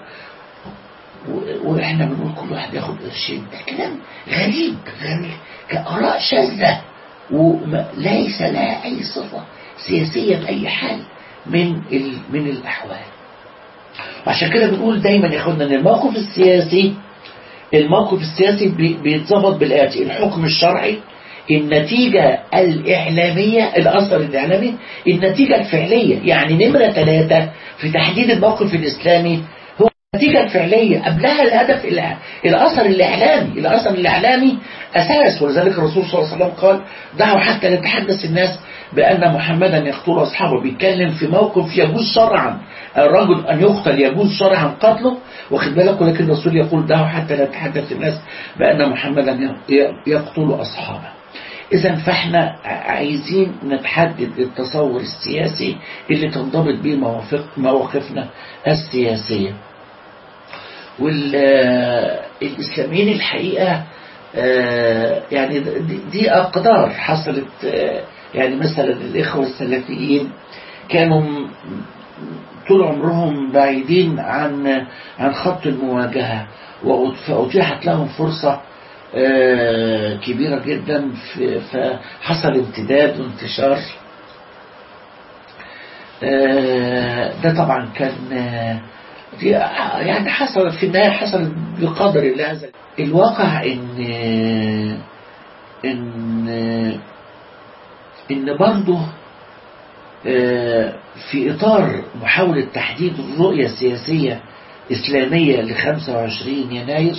واحنا بنقول كل واحد ياخد قرشين ده كلام غريب غريب كآراء شاذة وليس لها أي صفة سياسية بأي حال من من الأحوال وعشان كده بنقول دايما يا اخوانا ان الموقف السياسي الموقف السياسي بيتظبط بالآتي الحكم الشرعي النتيجة الإعلامية الأثر الإعلامي النتيجة الفعلية يعني نمرة ثلاثة في تحديد الموقف الإسلامي هو النتيجة الفعلية قبلها الهدف الأثر الإعلامي الأثر الإعلامي أساس ولذلك الرسول صلى الله عليه وسلم قال دعوا حتى نتحدث الناس بأن محمدا يقتل أصحابه بيتكلم في موقف يجوز شرعا الرجل أن يقتل يجوز شرعا قتله واخد بالك ولكن الرسول يقول دعوا حتى لا يتحدث الناس بأن محمدا يقتل أصحابه إذا فإحنا عايزين نتحدد التصور السياسي اللي تنضبط به موافق مواقفنا السياسية والإسلاميين الحقيقة يعني دي أقدار حصلت يعني مثلا الإخوة السلفيين كانوا طول عمرهم بعيدين عن عن خط المواجهة فأتيحت لهم فرصة كبيرة جدا فحصل امتداد وانتشار ده طبعا كان يعني حصل في النهاية حصل بقدر الله هذا الواقع ان ان ان برضه في إطار محاولة تحديد الرؤية السياسية إسلامية ل 25 يناير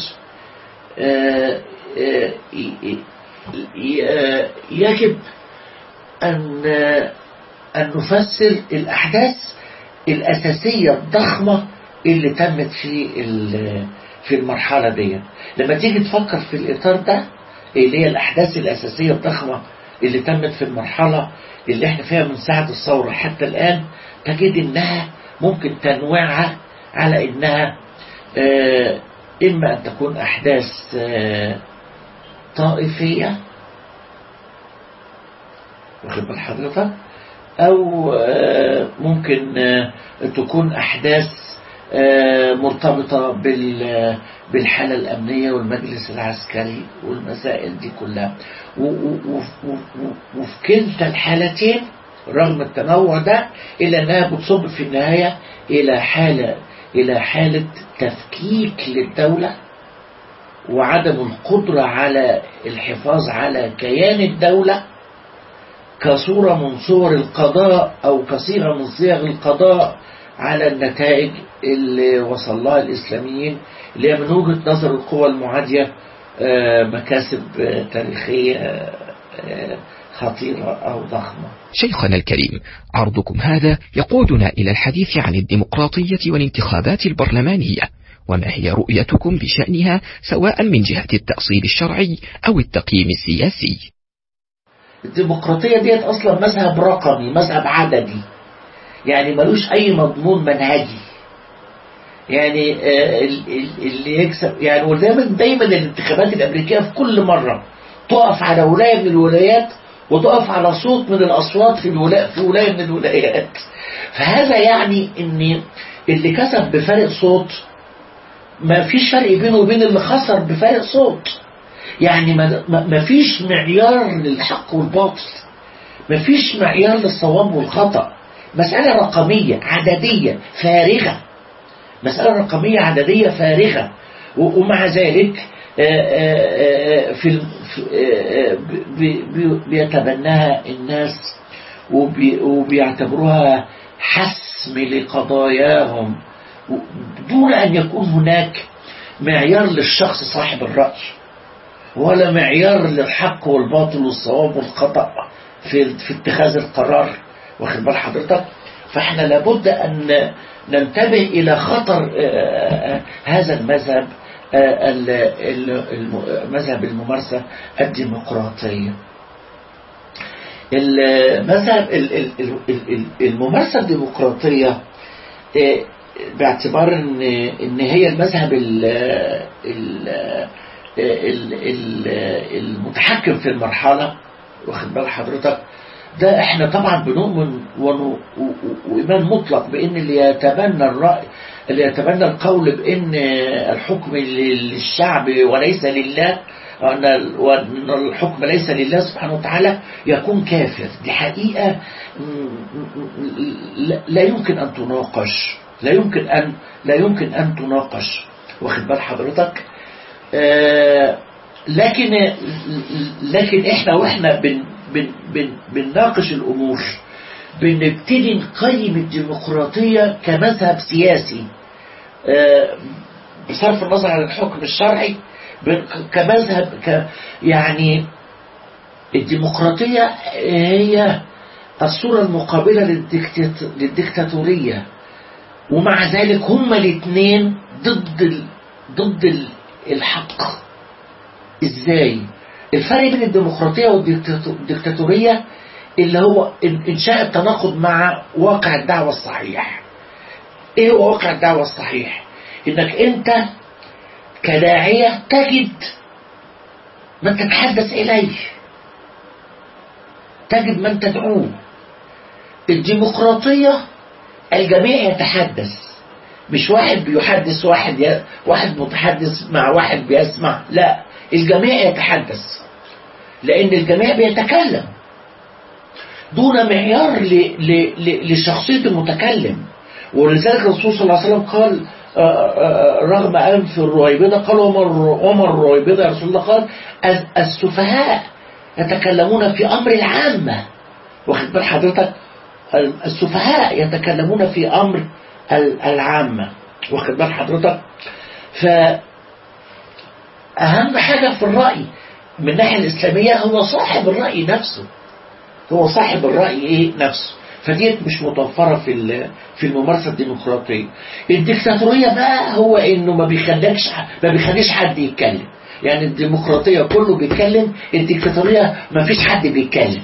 يجب أن أن نفسر الأحداث الأساسية الضخمة اللي تمت في في المرحلة دي لما تيجي تفكر في الإطار ده اللي هي الأحداث الأساسية الضخمة اللي تمت في المرحلة اللي احنا فيها من ساعة الثورة حتى الآن تجد انها ممكن تنوعها على انها اه اما ان تكون احداث اه طائفية واخد بال حضرتك او اه ممكن تكون احداث مرتبطة بالحالة الأمنية والمجلس العسكري والمسائل دي كلها وفي كلتا الحالتين رغم التنوع ده إلا أنها بتصب في النهاية إلى حالة إلى حالة تفكيك للدولة وعدم القدرة على الحفاظ على كيان الدولة كصورة من صور القضاء أو كصيغة من صيغ القضاء على النتائج اللي وصل لها الإسلاميين اللي هي من وجهة نظر القوى المعادية مكاسب تاريخية خطيرة أو ضخمة شيخنا الكريم عرضكم هذا يقودنا إلى الحديث عن الديمقراطية والانتخابات البرلمانية وما هي رؤيتكم بشأنها سواء من جهة التأصيل الشرعي أو التقييم السياسي الديمقراطية ديت أصلا مذهب رقمي مذهب عددي يعني ملوش أي مضمون منهجي يعني اللي يكسب يعني ودايما دايما الانتخابات الأمريكية في كل مرة تقف على ولاية من الولايات وتقف على صوت من الأصوات في الولاية في ولاية من الولايات فهذا يعني ان اللي كسب بفارق صوت ما فيش فرق بينه وبين اللي خسر بفارق صوت يعني ما فيش معيار للحق والباطل ما فيش معيار للصواب والخطأ مسألة رقمية عددية فارغة مسألة رقمية عددية فارغة ومع ذلك في بيتبناها الناس وبيعتبروها حسم لقضاياهم دون أن يكون هناك معيار للشخص صاحب الرأي ولا معيار للحق والباطل والصواب والخطأ في في اتخاذ القرار واخد بال حضرتك فاحنا لابد ان ننتبه الى خطر هذا المذهب مذهب الممارسة الديمقراطية المذهب الممارسة الديمقراطية باعتبار ان ان هي المذهب المتحكم في المرحلة واخد بال حضرتك ده احنا طبعا بنؤمن وإيمان مطلق بأن اللي يتبنى الرأي اللي يتبنى القول بأن الحكم للشعب وليس لله وأن الحكم ليس لله سبحانه وتعالى يكون كافر دي حقيقة لا يمكن أن تناقش لا يمكن أن لا يمكن أن تناقش واخد بال حضرتك آه لكن لكن احنا واحنا بن بن بن بنناقش الامور بنبتدي نقيم الديمقراطيه كمذهب سياسي آه بصرف النظر عن الحكم الشرعي كمذهب ك يعني الديمقراطيه هي الصوره المقابله للديكتاتوريه ومع ذلك هما الاثنين ضد ال... ضد ال... الحق ازاي الفرق بين الديمقراطية والديكتاتورية اللي هو انشاء التناقض مع واقع الدعوة الصحيح ايه هو واقع الدعوة الصحيح انك انت كداعية تجد من تتحدث اليه تجد من تدعوه الديمقراطية الجميع يتحدث مش واحد بيحدث واحد ي... واحد متحدث مع واحد بيسمع لا الجميع يتحدث لأن الجميع بيتكلم دون معيار ل... ل... ل... لشخصية المتكلم ولذلك الرسول صلى الله عليه وسلم قال رغم أنف الرويبضة قال عمر عمر الرويبضة يا رسول الله قال السفهاء يتكلمون في أمر العامة واخد بال حضرتك السفهاء يتكلمون في أمر العامة واخد بال حضرتك فأهم حاجة في الرأي من الناحية الإسلامية هو صاحب الرأي نفسه هو صاحب الرأي إيه نفسه فديت مش متوفرة في في الممارسة الديمقراطية الديكتاتورية بقى هو إنه ما بيخليكش ما بيخليش حد يتكلم يعني الديمقراطية كله بيتكلم الديكتاتورية ما فيش حد بيتكلم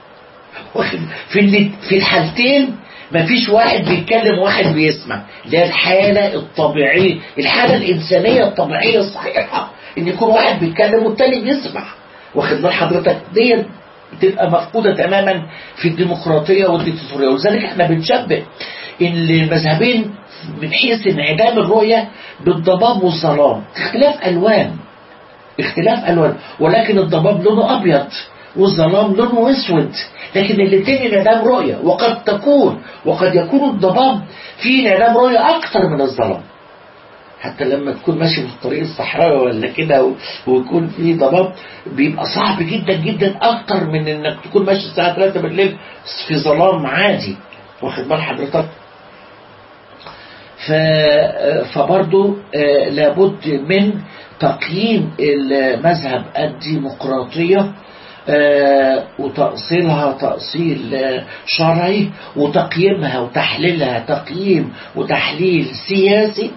في في الحالتين ما فيش واحد بيتكلم واحد بيسمع ده الحالة الطبيعية الحالة الإنسانية الطبيعية الصحيحة إن يكون واحد بيتكلم والتاني بيسمع واخد بال حضرتك ديت بتبقى مفقودة تماما في الديمقراطية والديكتاتورية ولذلك احنا بنشبه ان المذهبين من حيث انعدام الرؤية بالضباب والظلام اختلاف ألوان اختلاف ألوان ولكن الضباب لونه أبيض والظلام لونه أسود لكن الاثنين انعدام رؤية وقد تكون وقد يكون الضباب فيه انعدام رؤية أكثر من الظلام حتى لما تكون ماشي في الطريق الصحراوي ولا كده ويكون في ضباب بيبقى صعب جدا جدا اكتر من انك تكون ماشي الساعه 3 بالليل في ظلام عادي واخد بال حضرتك ف فبرضه لابد من تقييم المذهب الديمقراطيه وتأصيلها تأصيل شرعي وتقييمها وتحليلها تقييم وتحليل سياسي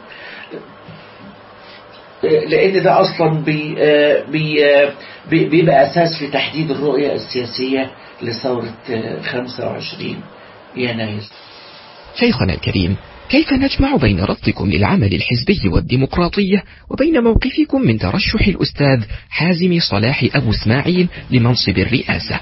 لان ده اصلا بي بي بيبقى اساس في تحديد الرؤية السياسية لثورة 25 يناير شيخنا الكريم كيف نجمع بين رفضكم للعمل الحزبي والديمقراطية وبين موقفكم من ترشح الأستاذ حازم صلاح أبو اسماعيل لمنصب الرئاسة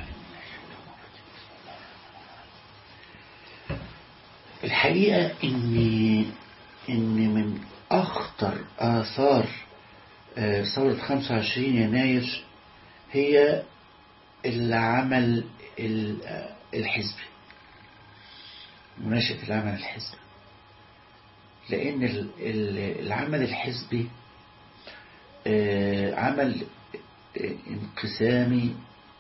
الحقيقة إن إن من أخطر آثار ثورة 25 يناير هي العمل الحزبي مناشدة العمل الحزبي لأن العمل الحزبي عمل انقسامي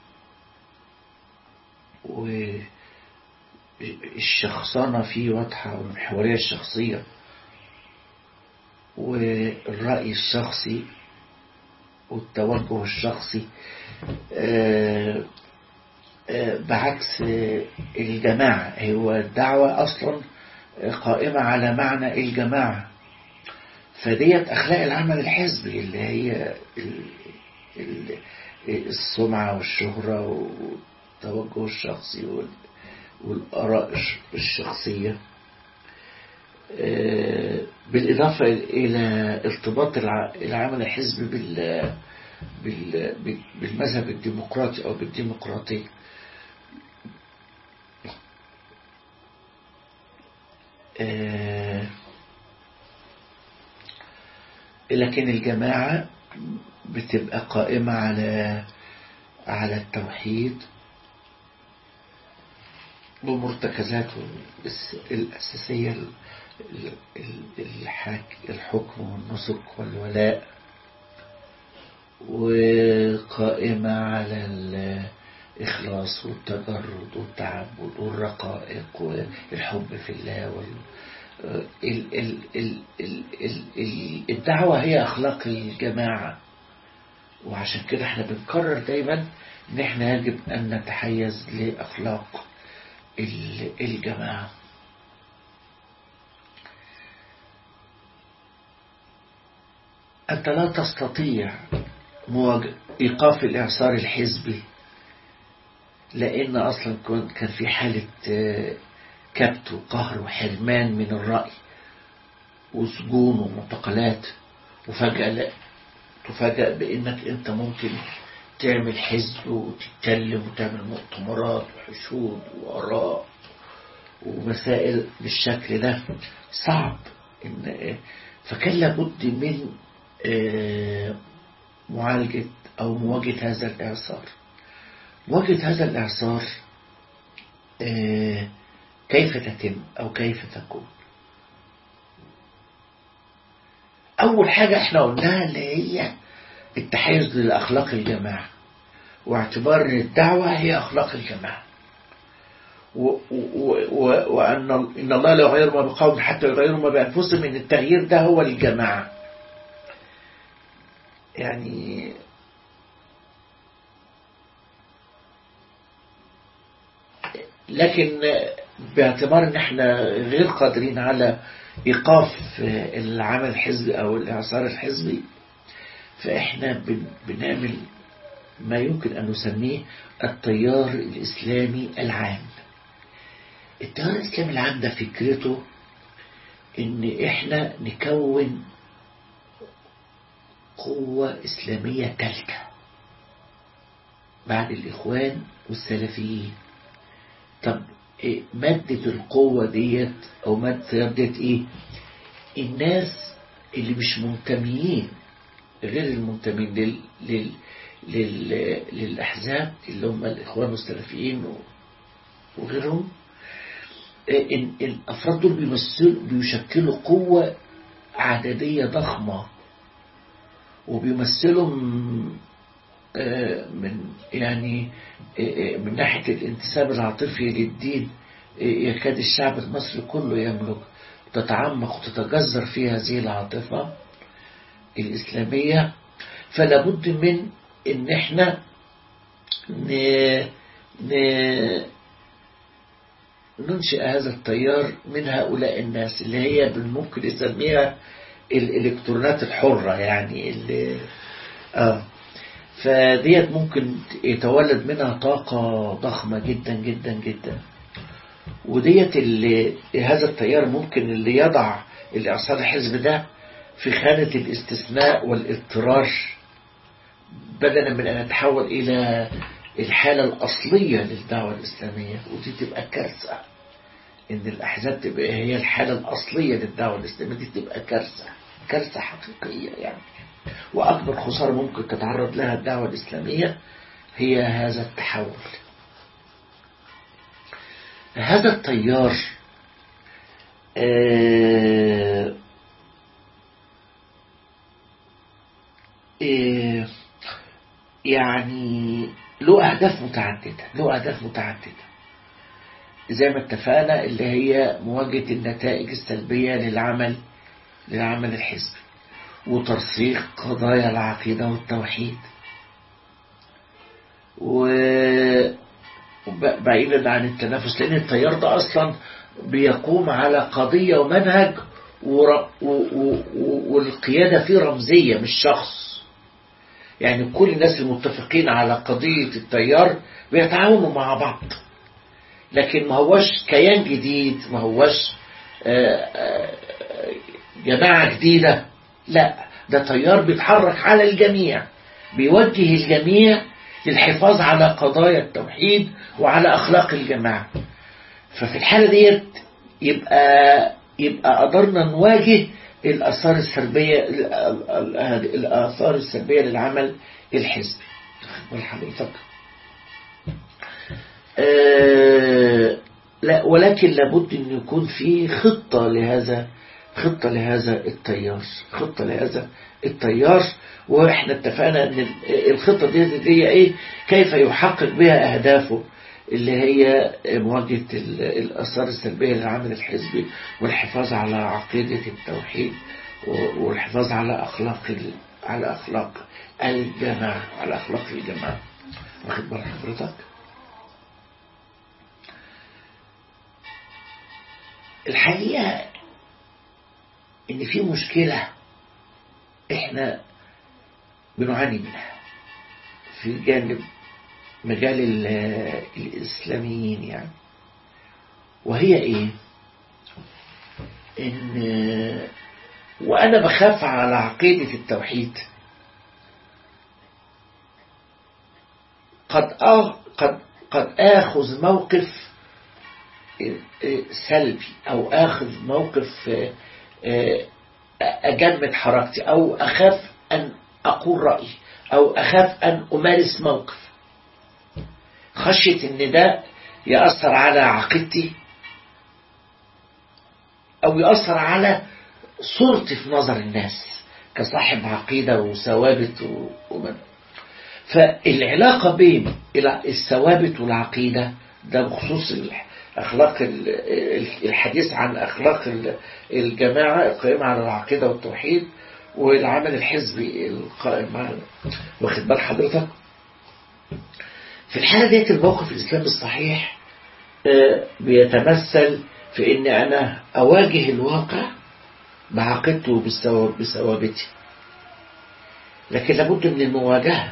والشخصنة فيه واضحة والمحورية الشخصية والرأي الشخصي والتوجه الشخصي بعكس الجماعة هو الدعوة أصلا قائمة على معنى الجماعة فديت أخلاق العمل الحزبي اللي هي السمعة والشهرة والتوجه الشخصي والآراء الشخصية بالإضافة إلى ارتباط العمل الحزبي بال بالمذهب الديمقراطي أو بالديمقراطية لكن الجماعة بتبقى قائمة على على التوحيد بمرتكزاته الأساسية الحكم والنسك والولاء وقائمة على الإخلاص والتجرد والتعبد والرقائق والحب في الله وال ال ال ال ال ال الدعوة هي أخلاق الجماعة وعشان كده احنا بنكرر دايما ان احنا يجب ان نتحيز لأخلاق الجماعة أنت لا تستطيع إيقاف الإعصار الحزبي لأن أصلا كان في حالة كبت وقهر وحرمان من الرأي وسجون ومعتقلات وفجأة لا تفاجأ بأنك أنت ممكن تعمل حزب وتتكلم وتعمل مؤتمرات وحشود وآراء ومسائل بالشكل ده صعب إن فكان لابد من معالجة أو مواجهة هذا الإعصار مواجهة هذا الإعصار كيف تتم أو كيف تكون أول حاجة احنا قلناها اللي هي التحيز للأخلاق الجماعة واعتبار ان الدعوة هي أخلاق الجماعة وأن إن الله لا يغير ما بقوم حتى يغيروا ما بأنفسهم إن التغيير ده هو الجماعة يعني لكن باعتبار ان احنا غير قادرين على ايقاف العمل الحزبي او الاعصار الحزبي فاحنا بنعمل ما يمكن ان نسميه التيار الاسلامي العام التيار الاسلامي العام ده فكرته ان احنا نكون قوة اسلامية تالتة بعد الاخوان والسلفيين طب إيه مادة القوة ديت أو مادة ديت إيه الناس اللي مش منتميين غير المنتمين لل... لل... لل... للأحزاب اللي هم الإخوان والسلفيين وغيرهم إن الأفراد دول بيمثلوا بيشكلوا قوة عددية ضخمة وبيمثلوا من يعني من ناحية الانتساب العاطفي للدين يكاد الشعب المصري كله يملك تتعمق وتتجذر في هذه العاطفة الإسلامية فلا بد من ان احنا ن... ن... ننشئ هذا التيار من هؤلاء الناس اللي هي ممكن نسميها الالكترونات الحرة يعني اللي آه فديت ممكن يتولد منها طاقة ضخمة جدا جدا جدا وديت اللي هذا التيار ممكن اللي يضع الإعصار الحزب ده في خانة الاستثناء والاضطرار بدلا من أن يتحول إلى الحالة الأصلية للدعوة الإسلامية ودي تبقى كارثة إن الأحزاب تبقى هي الحالة الأصلية للدعوة الإسلامية دي تبقى كارثة كارثة حقيقية يعني وأكبر خسارة ممكن تتعرض لها الدعوة الإسلامية هي هذا التحول هذا التيار آه آه يعني له أهداف متعددة له أهداف متعددة زي ما اتفقنا اللي هي مواجهة النتائج السلبية للعمل للعمل الحزبي وترسيخ قضايا العقيدة والتوحيد وبعيدا عن التنافس لأن التيار ده أصلا بيقوم على قضية ومنهج والقيادة فيه رمزية مش شخص يعني كل الناس المتفقين على قضية التيار بيتعاونوا مع بعض لكن ما هوش كيان جديد ما هوش جماعة جديدة لا ده تيار بيتحرك على الجميع بيوجه الجميع للحفاظ على قضايا التوحيد وعلى أخلاق الجماعة ففي الحالة ديت يبقى يبقى قدرنا نواجه الآثار السلبية الآثار السلبية للعمل الحزبي حضرتك آه لا ولكن لابد أن يكون في خطة لهذا خطة لهذا التيار خطة لهذا التيار واحنا اتفقنا ان الخطة دي, دي ايه كيف يحقق بها اهدافه اللي هي مواجهة الأثار السلبية للعمل الحزبي والحفاظ على عقيدة التوحيد والحفاظ على أخلاق على أخلاق الجماعة على أخلاق الجماعة واخد بال حضرتك الحقيقة إن في مشكلة إحنا احنا بنعاني منها في جانب مجال ال- الإسلاميين يعني وهي إيه إن وأنا بخاف على عقيدة التوحيد قد آه قد قد آخذ موقف سلبي أو آخذ موقف أجمد حركتي أو أخاف أن أقول رأيي أو أخاف أن أمارس موقف خشية أن ده يأثر على عقيدتي أو يأثر على صورتي في نظر الناس كصاحب عقيدة وثوابت ومن فالعلاقة بين الثوابت والعقيدة ده بخصوص أخلاق الحديث عن أخلاق الجماعة القائمة على العقيدة والتوحيد والعمل الحزبي القائم على واخد بال حضرتك في الحالة ديت الموقف الإسلامي الصحيح بيتمثل في إن أنا أواجه الواقع بعقيدته بثوابتي لكن لابد من المواجهة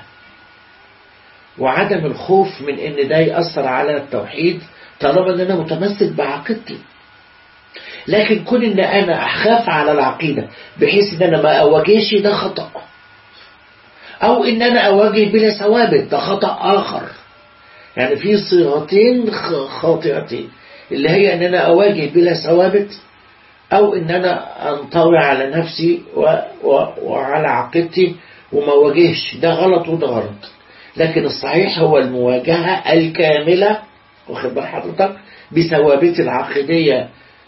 وعدم الخوف من ان ده يأثر على التوحيد طالما ان انا متمسك بعقيدتي لكن كون ان انا اخاف على العقيدة بحيث ان انا ما اواجهش ده خطأ او ان انا اواجه بلا ثوابت ده خطأ اخر يعني في صيغتين خاطئتين اللي هي ان انا اواجه بلا ثوابت او ان انا انطوي على نفسي و و وعلى عقيدتي وما واجهش ده غلط وده غلط لكن الصحيح هو المواجهة الكاملة واخد بال حضرتك بثوابت العقيدية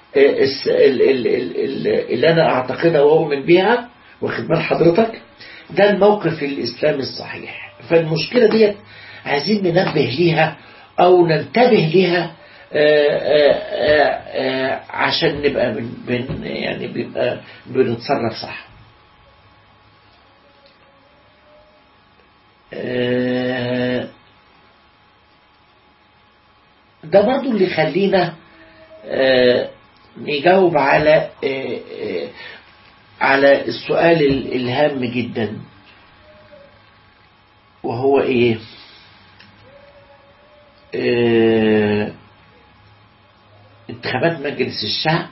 اللي أنا أعتقدها وأؤمن بها واخد بال حضرتك ده الموقف الإسلامي الصحيح فالمشكلة دي عايزين ننبه ليها أو ننتبه ليها عشان نبقى بن بن يعني بيبقى بنتصرف صح ده برضو اللي يخلينا نجاوب على على السؤال الهام جدا وهو ايه انتخابات مجلس الشعب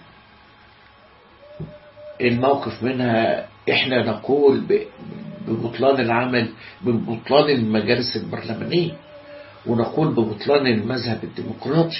الموقف منها احنا نقول ببطلان العمل ببطلان المجالس البرلمانية ونقول ببطلان المذهب الديمقراطي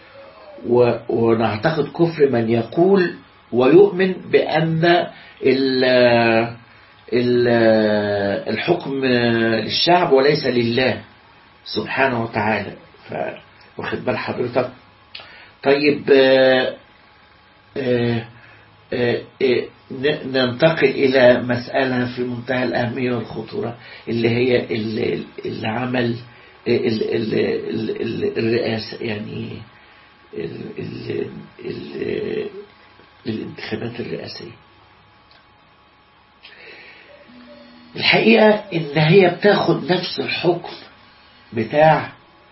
ونعتقد كفر من يقول ويؤمن بأن ال ال الحكم للشعب وليس لله سبحانه وتعالى واخد بال حضرتك طيب آآ آآ آآ ننتقل إلى مسألة في منتهى الأهمية والخطورة اللي هي العمل الرئاسة يعني الانتخابات الرئاسية الحقيقة إن هي بتاخد نفس الحكم بتاع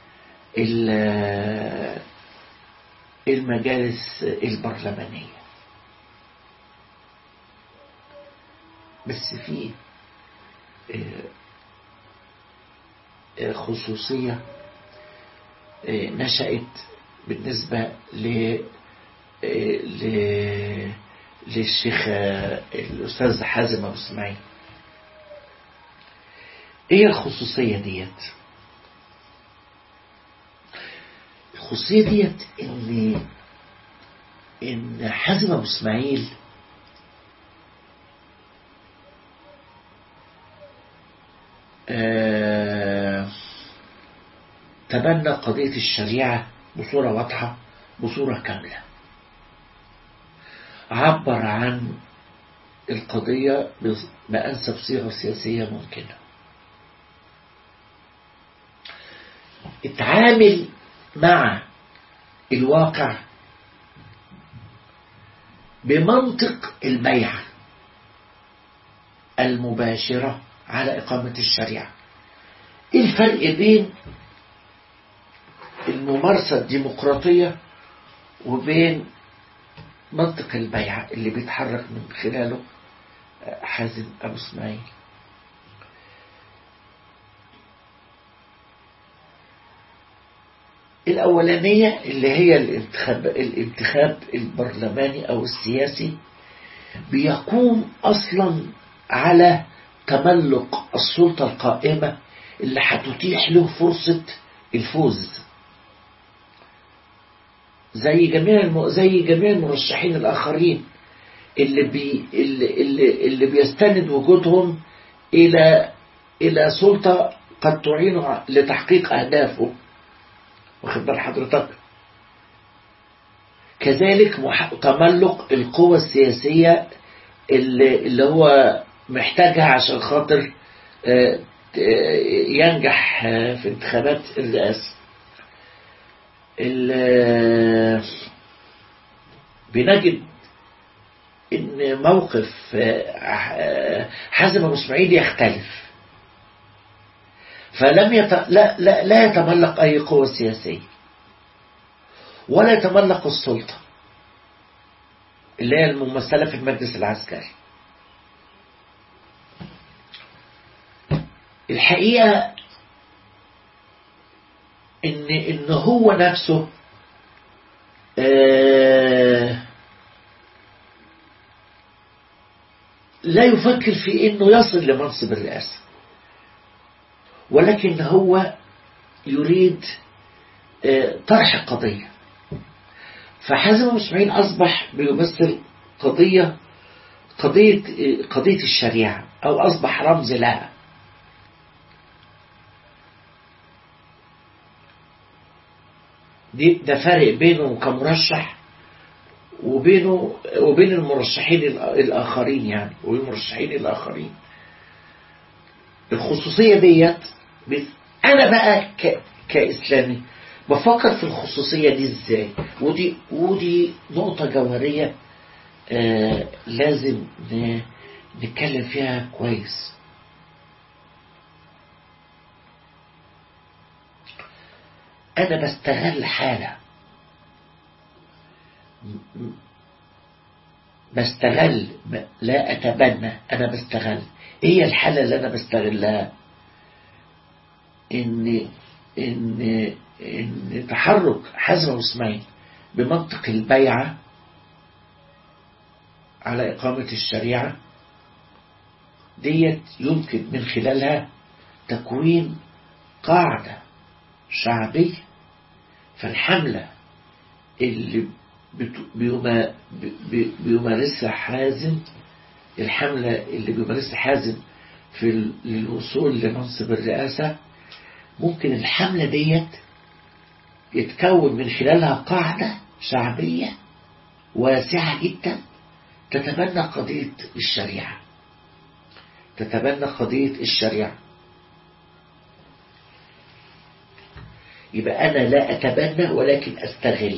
المجالس البرلمانية بس في خصوصية نشأت بالنسبة ل للشيخ الأستاذ حازم أبو اسماعيل ايه الخصوصية ديت الخصوصية ديت ان ان حازم ابو اسماعيل آه تبنى قضية الشريعة بصورة واضحة بصورة كاملة عبر عن القضية بأنسب صيغة سياسية ممكنة اتعامل مع الواقع بمنطق البيعة المباشرة على إقامة الشريعة إيه الفرق بين الممارسة الديمقراطية وبين منطق البيعة اللي بيتحرك من خلاله حازم أبو اسماعيل الأولانية اللي هي الانتخاب, الانتخاب البرلماني أو السياسي بيقوم أصلا على تملك السلطة القائمة اللي هتتيح له فرصة الفوز زي جميع الم... زي جميع المرشحين الآخرين اللي بي اللي اللي, اللي بيستند وجودهم إلى إلى سلطة قد تعينه لتحقيق أهدافه واخد بال حضرتك كذلك مح... تملق القوى السياسية اللي, اللي هو محتاجها عشان خاطر ينجح في انتخابات الرئاسة بنجد ان موقف حازم ابو اسماعيل يختلف فلم يت... لا, لا, لا يتملق اي قوة سياسية ولا يتملق السلطة اللي هي الممثلة في المجلس العسكري الحقيقة ان ان هو نفسه آه لا يفكر في انه يصل لمنصب الرئاسة ولكن هو يريد آه طرح قضية فحازم ابو اسماعيل اصبح بيمثل قضية قضية قضية الشريعة او اصبح رمز لها دي ده فرق بينه كمرشح وبينه وبين المرشحين الآخرين يعني والمرشحين الآخرين الخصوصية ديت أنا بقى ك... كإسلامي بفكر في الخصوصية دي إزاي ودي ودي نقطة جوهرية آه لازم ن... نتكلم فيها كويس أنا بستغل حالة بستغل لا أتبنى أنا بستغل إيه الحالة اللي أنا بستغلها إن إن إن تحرك حزم اسماعيل بمنطق البيعة على إقامة الشريعة ديت يمكن من خلالها تكوين قاعدة شعبية فالحملة اللي بيمارسها حازم الحملة اللي بيمارسها حازم في الوصول لمنصب الرئاسة ممكن الحملة ديت يتكون من خلالها قاعدة شعبية واسعة جدا تتبنى قضية الشريعة تتبنى قضية الشريعة يبقى أنا لا أتبنى ولكن أستغل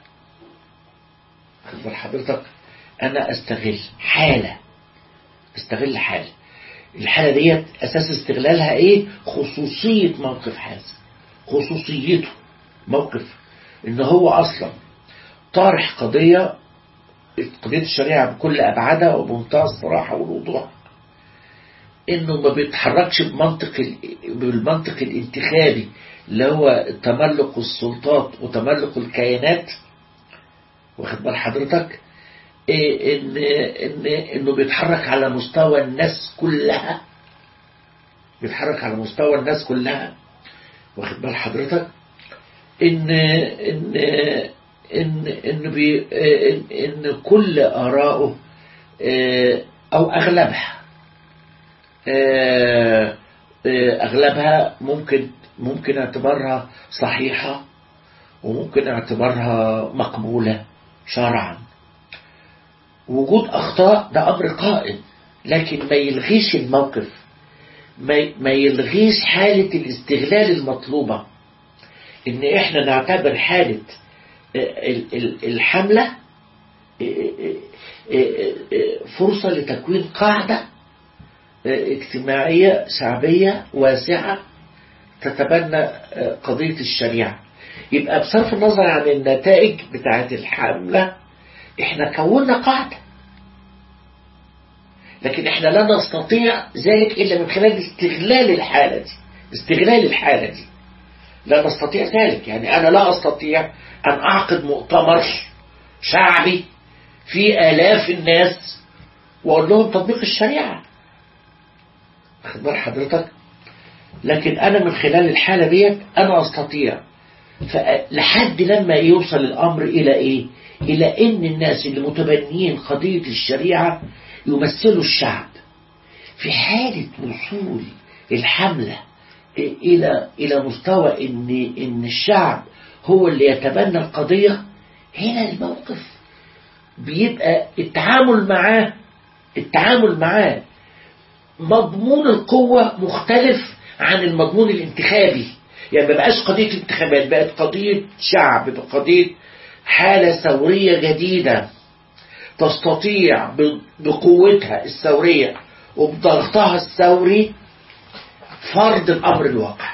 خذ حضرتك أنا أستغل حالة أستغل حالة الحالة ديت أساس استغلالها إيه خصوصية موقف حازم خصوصيته موقف إن هو أصلا طارح قضية قضية الشريعة بكل أبعادها وبمنتهى الصراحة والوضوح إنه ما بيتحركش بمنطق بالمنطق الانتخابي اللي هو تملك السلطات وتملك الكيانات واخد بال حضرتك إيه إن إن إنه بيتحرك على مستوى الناس كلها بيتحرك على مستوى الناس كلها واخد بال حضرتك إن إن إن إن بي إن, إن كل آرائه أو أغلبها أغلبها ممكن ممكن اعتبارها صحيحة وممكن اعتبارها مقبولة شرعا وجود أخطاء ده أمر قائم لكن ما يلغيش الموقف ما يلغيش حالة الاستغلال المطلوبة إن إحنا نعتبر حالة الحملة فرصة لتكوين قاعدة اجتماعية شعبية واسعة تتبنى قضية الشريعة يبقى بصرف النظر عن النتائج بتاعت الحملة احنا كونا قاعدة لكن احنا لا نستطيع ذلك إلا من خلال استغلال الحالة دي استغلال الحالة دي لا نستطيع ذلك يعني أنا لا أستطيع أن أعقد مؤتمر شعبي في آلاف الناس وأقول لهم تطبيق الشريعة واخد بال حضرتك لكن أنا من خلال الحالة ديت أنا أستطيع لحد لما يوصل الأمر إلى إيه إلى إن الناس اللي متبنيين قضية الشريعة يمثلوا الشعب في حالة وصول الحملة إلى إلى مستوى إن إن الشعب هو اللي يتبنى القضية هنا الموقف بيبقى التعامل معاه التعامل معاه مضمون القوة مختلف عن المضمون الانتخابي يعني ما بقاش قضية انتخابات بقت قضية شعب بقت قضية حالة ثورية جديدة تستطيع بقوتها الثورية وبضغطها الثوري فرض الأمر الواقع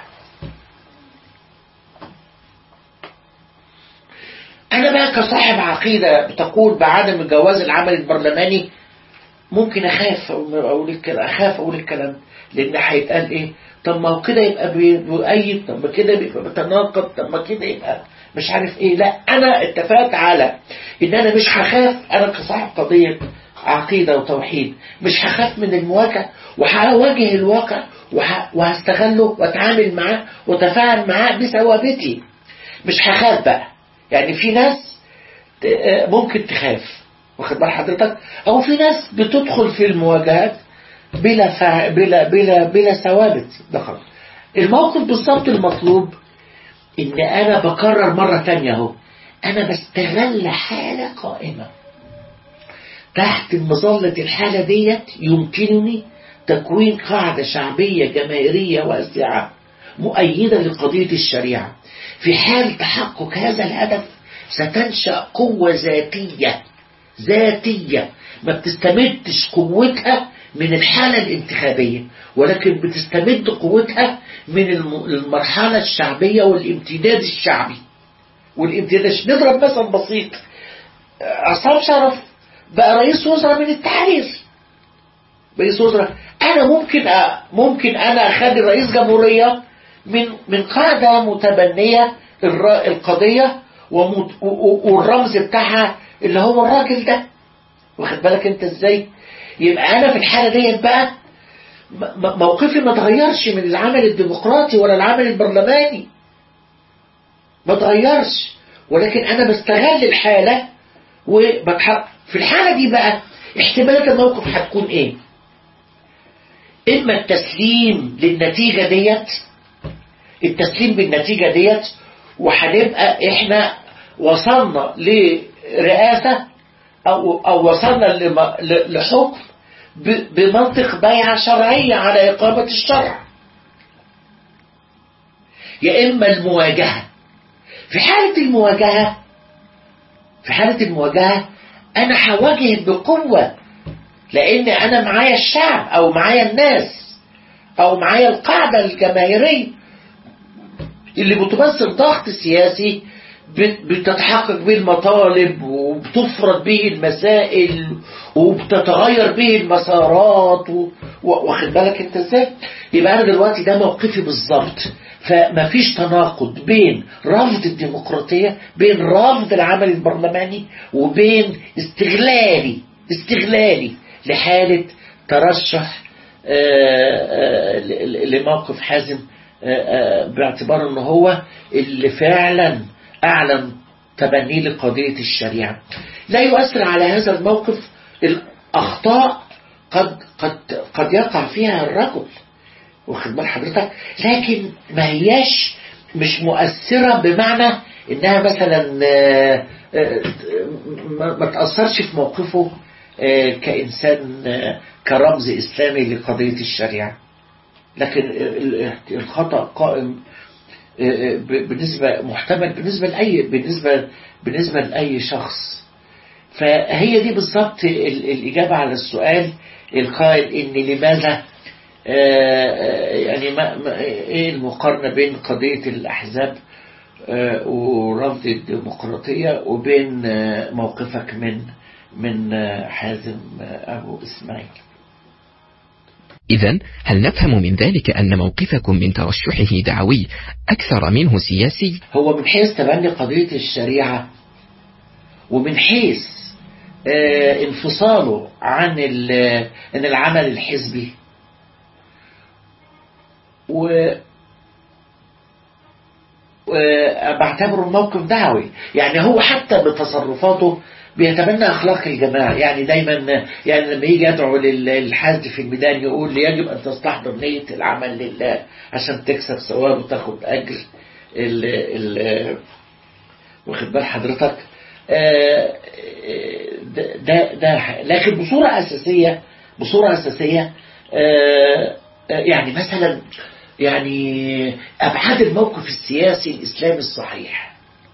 أنا بقى كصاحب عقيدة بتقول بعدم الجواز العمل البرلماني ممكن أخاف أقول الكلام أخاف أقول الكلام لأن هيتقال إيه طب ما هو كده يبقى بيؤيد طب ما كده بيبقى بتناقض طب ما كده يبقى مش عارف إيه لا أنا اتفقت على إن أنا مش هخاف أنا كصاحب قضية عقيدة وتوحيد مش هخاف من المواجهة وهواجه الواقع وهستغله واتعامل معاه واتفاعل معاه بثوابتي مش هخاف بقى يعني في ناس ممكن تخاف واخد بال حضرتك او في ناس بتدخل في المواجهات بلا فع... بلا بلا بلا ثوابت دخل الموقف بالظبط المطلوب ان انا بكرر مرة تانية اهو انا بستغل حالة قائمة تحت مظلة الحالة ديت يمكنني تكوين قاعدة شعبية جماهيرية واسعة مؤيدة لقضية الشريعة في حال تحقق هذا الهدف ستنشأ قوة ذاتية ذاتية ما بتستمدش قوتها من الحالة الانتخابية ولكن بتستمد قوتها من المرحلة الشعبية والامتداد الشعبي والامتداد نضرب مثل بسيط عصام شرف بقى رئيس وزراء من التحرير رئيس وزراء انا ممكن أ... ممكن انا اخلي رئيس جمهورية من من قاعدة متبنية الر... القضية ومت... والرمز بتاعها اللي هو الراجل ده واخد بالك انت ازاي يبقى انا في الحالة ديت بقى موقفي ما تغيرش من العمل الديمقراطي ولا العمل البرلماني ما تغيرش ولكن انا بستغل الحالة وبتحق في الحالة دي بقى احتمالات الموقف هتكون ايه اما التسليم للنتيجة ديت التسليم بالنتيجة ديت وهنبقى احنا وصلنا لرئاسة أو, أو وصلنا لحكم بمنطق بيعة شرعية على إقامة الشرع يا إما المواجهة في حالة المواجهة في حالة المواجهة أنا هواجه بقوة لأن أنا معايا الشعب أو معايا الناس أو معايا القاعدة الجماهيرية اللي بتمثل ضغط سياسي بتتحقق به المطالب وبتفرض به المسائل وبتتغير به المسارات واخد بالك انت ازاي يبقى انا دلوقتي ده موقفي بالظبط فما فيش تناقض بين رفض الديمقراطية بين رفض العمل البرلماني وبين استغلالي استغلالي لحالة ترشح لموقف حازم باعتبار ان هو اللي فعلا أعلن تبنيه لقضية الشريعة لا يؤثر على هذا الموقف الأخطاء قد قد قد يقع فيها الرجل واخد بال حضرتك لكن ما هياش مش مؤثرة بمعنى إنها مثلا ما تأثرش في موقفه كإنسان كرمز إسلامي لقضية الشريعة لكن الخطأ قائم بالنسبة محتمل بالنسبة لأي بالنسبة بالنسبة لأي شخص فهي دي بالظبط الإجابة على السؤال القائل إن لماذا يعني ما ما إيه المقارنة بين قضية الأحزاب ورفض الديمقراطية وبين موقفك من من حازم أبو إسماعيل إذا هل نفهم من ذلك أن موقفكم من ترشحه دعوي أكثر منه سياسي؟ هو من حيث تبني قضية الشريعة ومن حيث آه، انفصاله عن ال- عن العمل الحزبي و وبعتبره الموقف دعوي يعني هو حتى بتصرفاته بيتبنى اخلاق الجماعه يعني دايما يعني لما يجي يدعو لل- للحشد في الميدان يقول يجب ان تستحضر نيه العمل لله عشان تكسب ثواب وتاخد اجر ال ال واخد بال حضرتك آه، ده ده ده لكن بصوره اساسيه بصوره اساسيه آه، آه، يعني مثلا يعني ابعاد الموقف السياسي الاسلامي الصحيح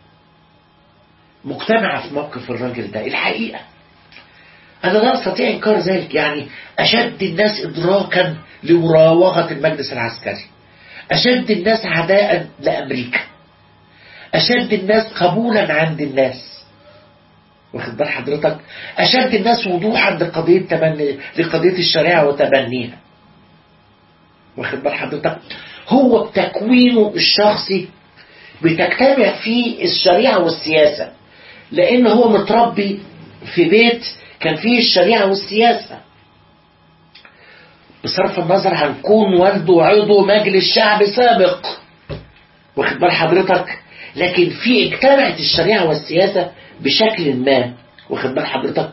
مجتمعه في موقف الراجل ده الحقيقه انا لا استطيع انكار ذلك يعني اشد الناس ادراكا لمراوغه المجلس العسكري اشد الناس عداء لامريكا اشد الناس قبولا عند الناس واخد بال حضرتك اشد الناس وضوحا لقضيه تبني لقضيه الشريعه وتبنيها واخد بال حضرتك هو بتكوينه الشخصي بتجتمع فيه الشريعه والسياسه لان هو متربي في بيت كان فيه الشريعه والسياسه بصرف النظر عن كون والده عضو مجلس شعب سابق واخد بال حضرتك لكن في اجتمعت الشريعه والسياسه بشكل ما واخد بال حضرتك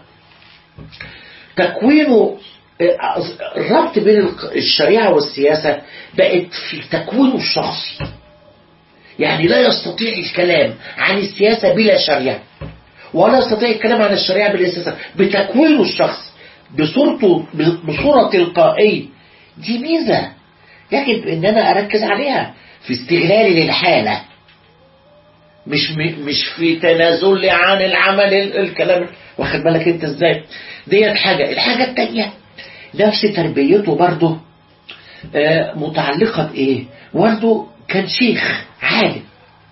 تكوينه الربط بين الشريعة والسياسة بقت في تكوينه الشخصي يعني لا يستطيع الكلام عن السياسة بلا شريعة ولا يستطيع الكلام عن الشريعة بلا سياسة بتكوينه الشخصي بصورته بصورة تلقائية دي ميزة يجب ان انا اركز عليها في استغلالي للحالة مش مش في تنازلي عن العمل الكلام واخد بالك انت ازاي ديت حاجة الحاجة التانية نفس تربيته برضه آه متعلقة بإيه برضه كان شيخ عالم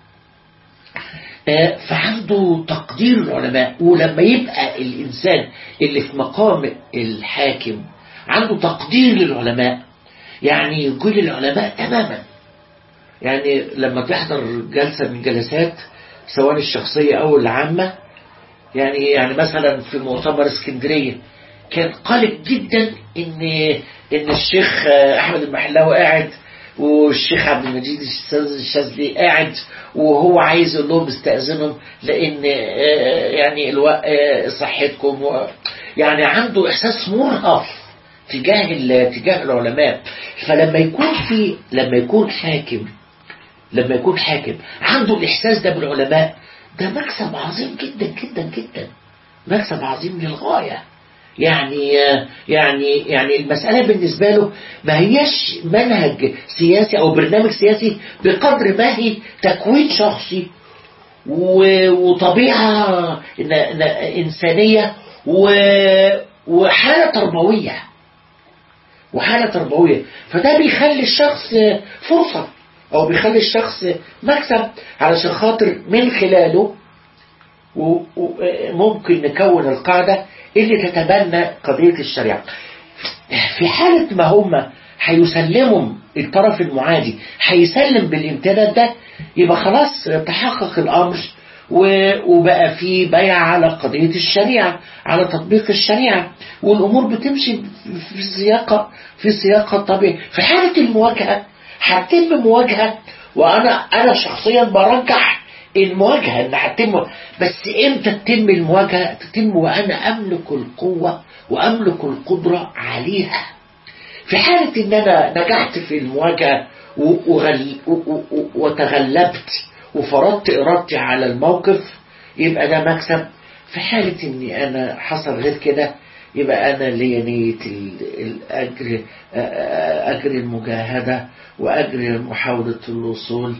آه فعنده تقدير العلماء ولما يبقى الإنسان اللي في مقام الحاكم عنده تقدير للعلماء يعني يقول العلماء تماما يعني لما تحضر جلسة من جلسات سواء الشخصية أو العامة يعني يعني مثلا في مؤتمر اسكندريه كان قالب جدا ان ان الشيخ احمد المحلاوي قاعد والشيخ عبد المجيد الشاذلي قاعد وهو عايز يقول لهم استاذنهم لان يعني الوقت صحتكم يعني عنده احساس مرهف تجاه تجاه العلماء فلما يكون في لما يكون حاكم لما يكون حاكم عنده الاحساس ده بالعلماء ده مكسب عظيم جدا جدا جدا مكسب عظيم للغايه يعني يعني يعني المسألة بالنسبة له ما هيش منهج سياسي أو برنامج سياسي بقدر ما هي تكوين شخصي وطبيعة إنسانية وحالة تربوية وحالة تربوية فده بيخلي الشخص فرصة أو بيخلي الشخص مكسب علشان خاطر من خلاله وممكن نكون القاعدة اللي تتبنى قضية الشريعة في حالة ما هم هيسلموا الطرف المعادي هيسلم بالامتداد ده يبقى خلاص تحقق الأمر وبقى في بيع على قضية الشريعة على تطبيق الشريعة والأمور بتمشي في سياقة في سياقة طبيعي في حالة المواجهة هتتم مواجهة وأنا أنا شخصيا برجح المواجهة اللي هتتم بس امتى تتم المواجهة تتم وانا املك القوة واملك القدرة عليها في حالة ان انا نجحت في المواجهة وغل... وتغلبت وفرضت ارادتي على الموقف يبقى ده مكسب في حالة اني انا حصل غير كده يبقى انا ليا نية الاجر اجر المجاهدة واجر محاولة الوصول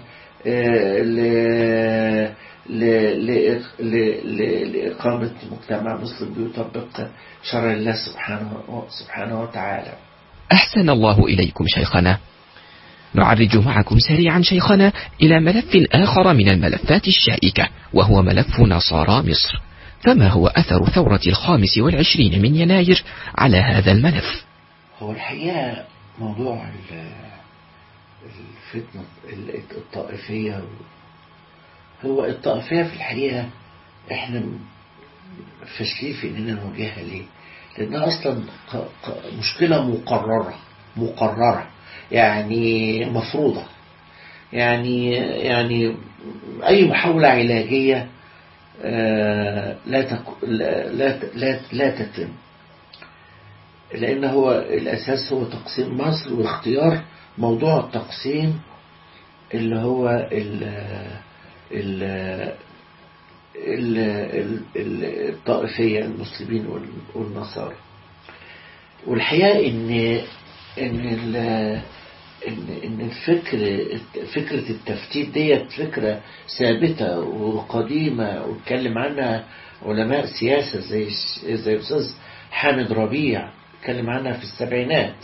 لإقامة مجتمع مسلم بيطبق شرع الله سبحانه, سبحانه وتعالى أحسن الله إليكم شيخنا نعرج معكم سريعا شيخنا إلى ملف آخر من الملفات الشائكة وهو ملف نصارى مصر فما هو أثر ثورة الخامس والعشرين من يناير على هذا الملف هو الحقيقة موضوع ال- الفتنة ال- الطائفية هو الطائفية في الحقيقة احنا فاشلين في اننا نواجهها ليه؟ لانها اصلا ق- ق- مشكلة مقررة مقررة يعني مفروضة يعني يعني اي محاولة علاجية آه، لا تك- لا لا لا, لا تتم لأن هو الأساس هو تقسيم مصر واختيار موضوع التقسيم اللي هو ال ال ال ال- ال- الطائفية المسلمين وال- والنصارى والحقيقة إن إن ال- إن إن الفكر فكرة التفتيت ديت فكرة ثابتة وقديمة واتكلم عنها علماء سياسة زي زي الأستاذ حامد ربيع اتكلم عنها في السبعينات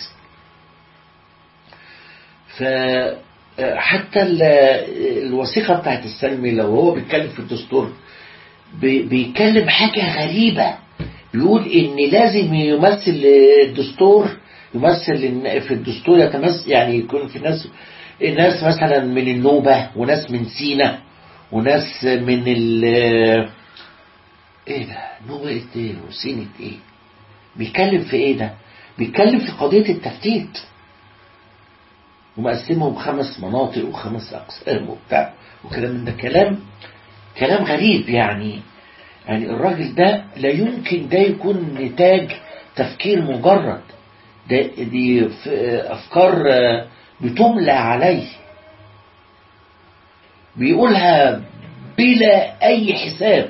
فحتى الوثيقة بتاعت السلمي لو هو بيتكلم في الدستور بي- بيتكلم حاجة غريبة بيقول ان لازم يمثل الدستور يمثل إن في الدستور يتمثل يعني يكون في ناس ناس مثلا من النوبة وناس من سينا وناس من ال ايه ده نوبة ايه وسينة ايه بيتكلم في ايه ده بيتكلم في قضية التفتيت ومقسمهم خمس مناطق وخمس اقسام وبتاع وكلام من ده كلام كلام غريب يعني يعني الراجل ده لا يمكن ده يكون نتاج تفكير مجرد ده دي ف- افكار آه، بتملى عليه بيقولها بلا اي حساب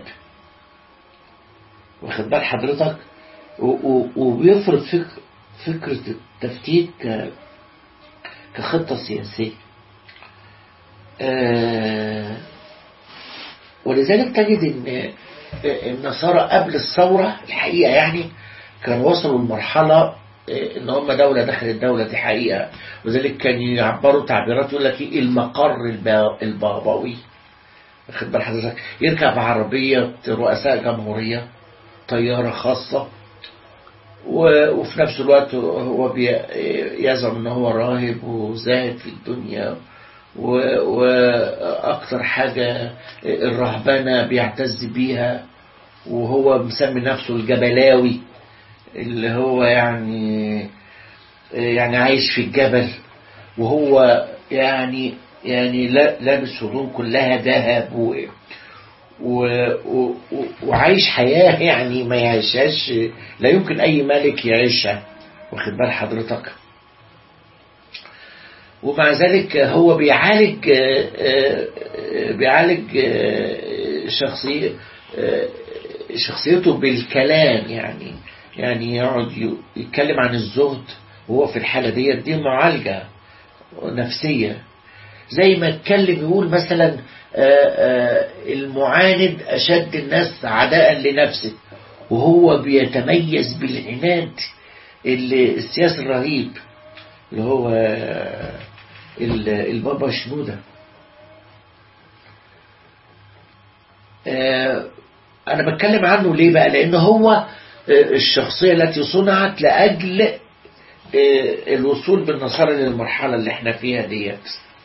واخد بال حضرتك و- و- وبيفرض فك فكرة التفتيت ك- كخطة سياسية آه، ولذلك تجد ان النصارى قبل الثورة الحقيقة يعني كانوا وصلوا لمرحلة ان هم دولة داخل الدولة دي حقيقة وذلك كان يعبروا تعبيرات يقول لك ايه المقر البا- البابوي واخد بال حضرتك يركب عربية رؤساء جمهورية طيارة خاصة و- وفي نفس الوقت هو بي- يزعم ان هو راهب وزاهد في الدنيا و- واكتر حاجة الرهبنة بيعتز بيها وهو مسمي نفسه الجبلاوي اللي هو يعني يعني عايش في الجبل وهو يعني يعني لا- لابس هدوم كلها ذهب و و و و- وعايش حياة يعني ما يعيشهاش لا يمكن أي ملك يعيشها واخد بال حضرتك ومع ذلك هو بيعالج آه، آه، بيعالج آه، شخصية آه، شخصيته بالكلام يعني يعني يقعد ي- يتكلم عن الزهد وهو في الحالة ديت دي معالجة نفسية زي ما اتكلم يقول مثلا آه، آه، المعاند أشد الناس عداء لنفسه وهو بيتميز بالعناد اللي- السياسي الرهيب اللي هو آه، ال- البابا شنودة آه، أنا بتكلم عنه ليه بقى لأن هو آه، الشخصية التي صنعت لأجل آه، الوصول بالنصارى للمرحلة اللي احنا فيها ديت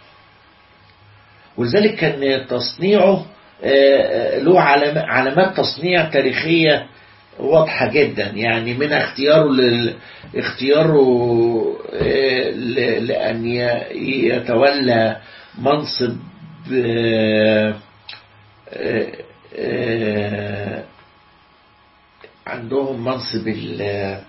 ولذلك كان تصنيعه آه، له علام- علامات تصنيع تاريخية واضحة جدا يعني من اختياره لل... اختياره آه، ل- لأن ي- يتولى منصب آه، آه، آه، عندهم منصب ال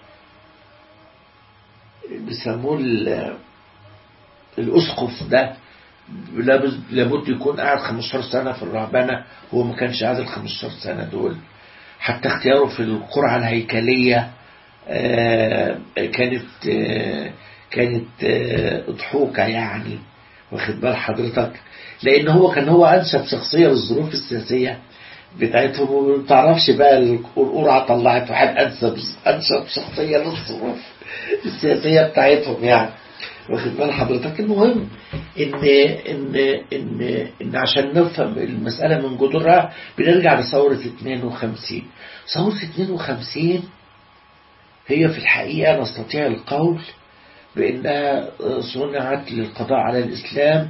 بيسموه ال- الأسقف ده لابد لابد يكون قاعد 15 سنة في الرهبنة هو ما كانش قاعد ال 15 سنة دول حتى اختياره في القرعة الهيكلية آه، كانت آه، كانت آه، أضحوكة يعني واخد بال حضرتك لأن هو كان هو أنشب شخصية للظروف السياسية بتاعتهم وما تعرفش بقى القرعة طلعت واحد أنسب أنشب شخصية للظروف السياسية بتاعتهم يعني واخد بال حضرتك المهم ان ان ان ان عشان نفهم المسألة من جذورها بنرجع لثورة 52 ثورة 52 هي في الحقيقة نستطيع القول بأنها صنعت للقضاء على الإسلام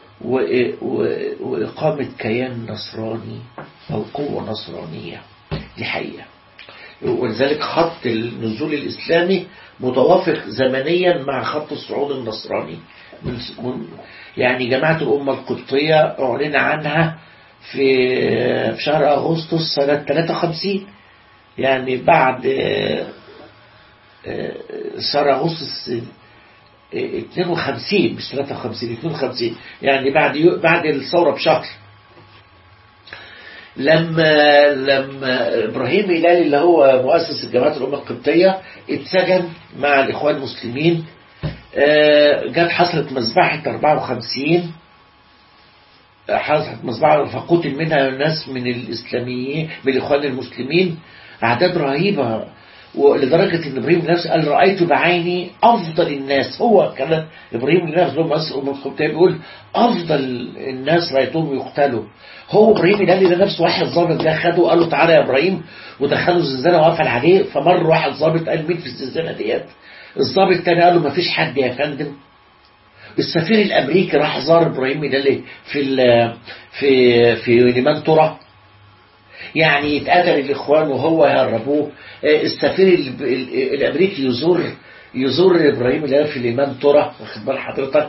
وإقامة كيان نصراني أو قوة نصرانية دي حقيقة ولذلك خط النزول الإسلامي متوافق زمنيا مع خط الصعود النصراني يعني جماعة الأمة القبطية أعلن عنها في في شهر أغسطس سنة 53 يعني بعد شهر أغسطس 52 مش 53 52 يعني بعد بعد الثورة بشهر لما لما ابراهيم هلال اللي هو مؤسس جماعه الامه القبطيه اتسجن مع الاخوان المسلمين جت حصلت مذبحه 54 حصلت مذبحه فقتل منها ناس من الاسلاميين من الاخوان المسلمين اعداد رهيبه ولدرجة ان ابراهيم نفسه قال رأيت بعيني افضل الناس هو كان ابراهيم نفسه هو مؤسس الامه القبطيه بيقول افضل الناس رأيتهم يقتلوا هو ابراهيم قال لي ده نفسه واحد ظابط جه خده وقال له تعالى يا ابراهيم ودخله الزنزانه وقفل عليه فمر واحد ظابط قال مين في الزنزانه ديت الظابط الثاني قال له ما فيش حد يا فندم السفير الامريكي راح زار ابراهيم ده في في في ليمان ترى يعني يتقتل الاخوان وهو يهربوه السفير الامريكي يزور يزور ابراهيم اللي في ليمان ترى واخد بال حضرتك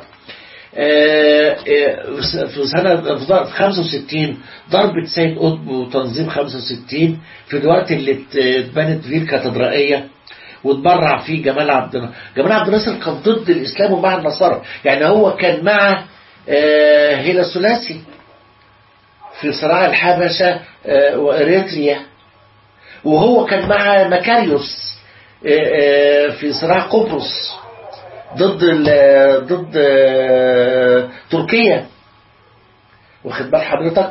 في سنة في 65 ضربة سيد قطب وتنظيم 65 في الوقت اللي اتبنت فيه الكاتدرائية واتبرع فيه جمال عبد الناصر جمال عبد الناصر كان ضد الإسلام ومع النصارى يعني هو كان مع هيلا الثلاثي في صراع الحبشة وإريتريا وهو كان مع مكاريوس في صراع قبرص ضد ضد تركيا واخد بال حضرتك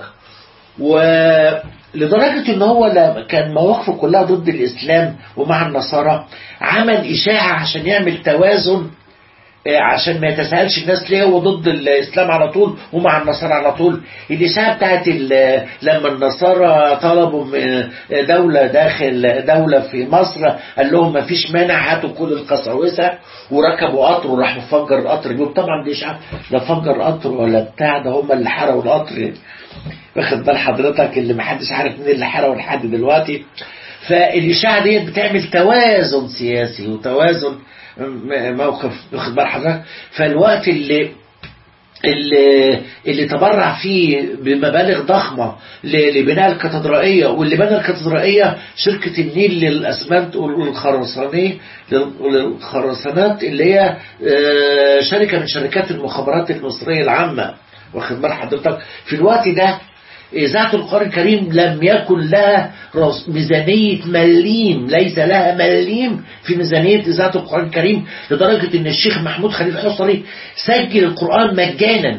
ولدرجة ان هو كان مواقفه كلها ضد الاسلام ومع النصارى عمل اشاعة عشان يعمل توازن عشان ما يتساءلش الناس ليه هو ضد الاسلام على طول ومع النصارى على طول الاشاعه بتاعت لما النصارى طلبوا دوله داخل دوله في مصر قال لهم ما فيش مانع هاتوا كل القساوسه وركبوا قطر وراح مفجر القطر بيهم طبعا دي اشاعه لا فجر قطر ولا بتاع ده هم اللي حرقوا القطر واخد بال حضرتك اللي ما حدش عارف مين اللي حرقه لحد دلوقتي فالاشاعه ديت بتعمل توازن سياسي وتوازن موقف واخد بال حضرتك فالوقت اللي اللي, اللي تبرع فيه بمبالغ ضخمة لبناء الكاتدرائية واللي بنى الكاتدرائية شركة النيل للأسمنت والخرسانية للخرسانات اللي هي شركة من شركات المخابرات المصرية العامة واخد بال حضرتك في الوقت ده إذاعة القرآن الكريم لم يكن لها ميزانية مليم ليس لها مليم في ميزانية إذاعة القرآن الكريم لدرجة أن الشيخ محمود خليل حصري سجل القرآن مجانا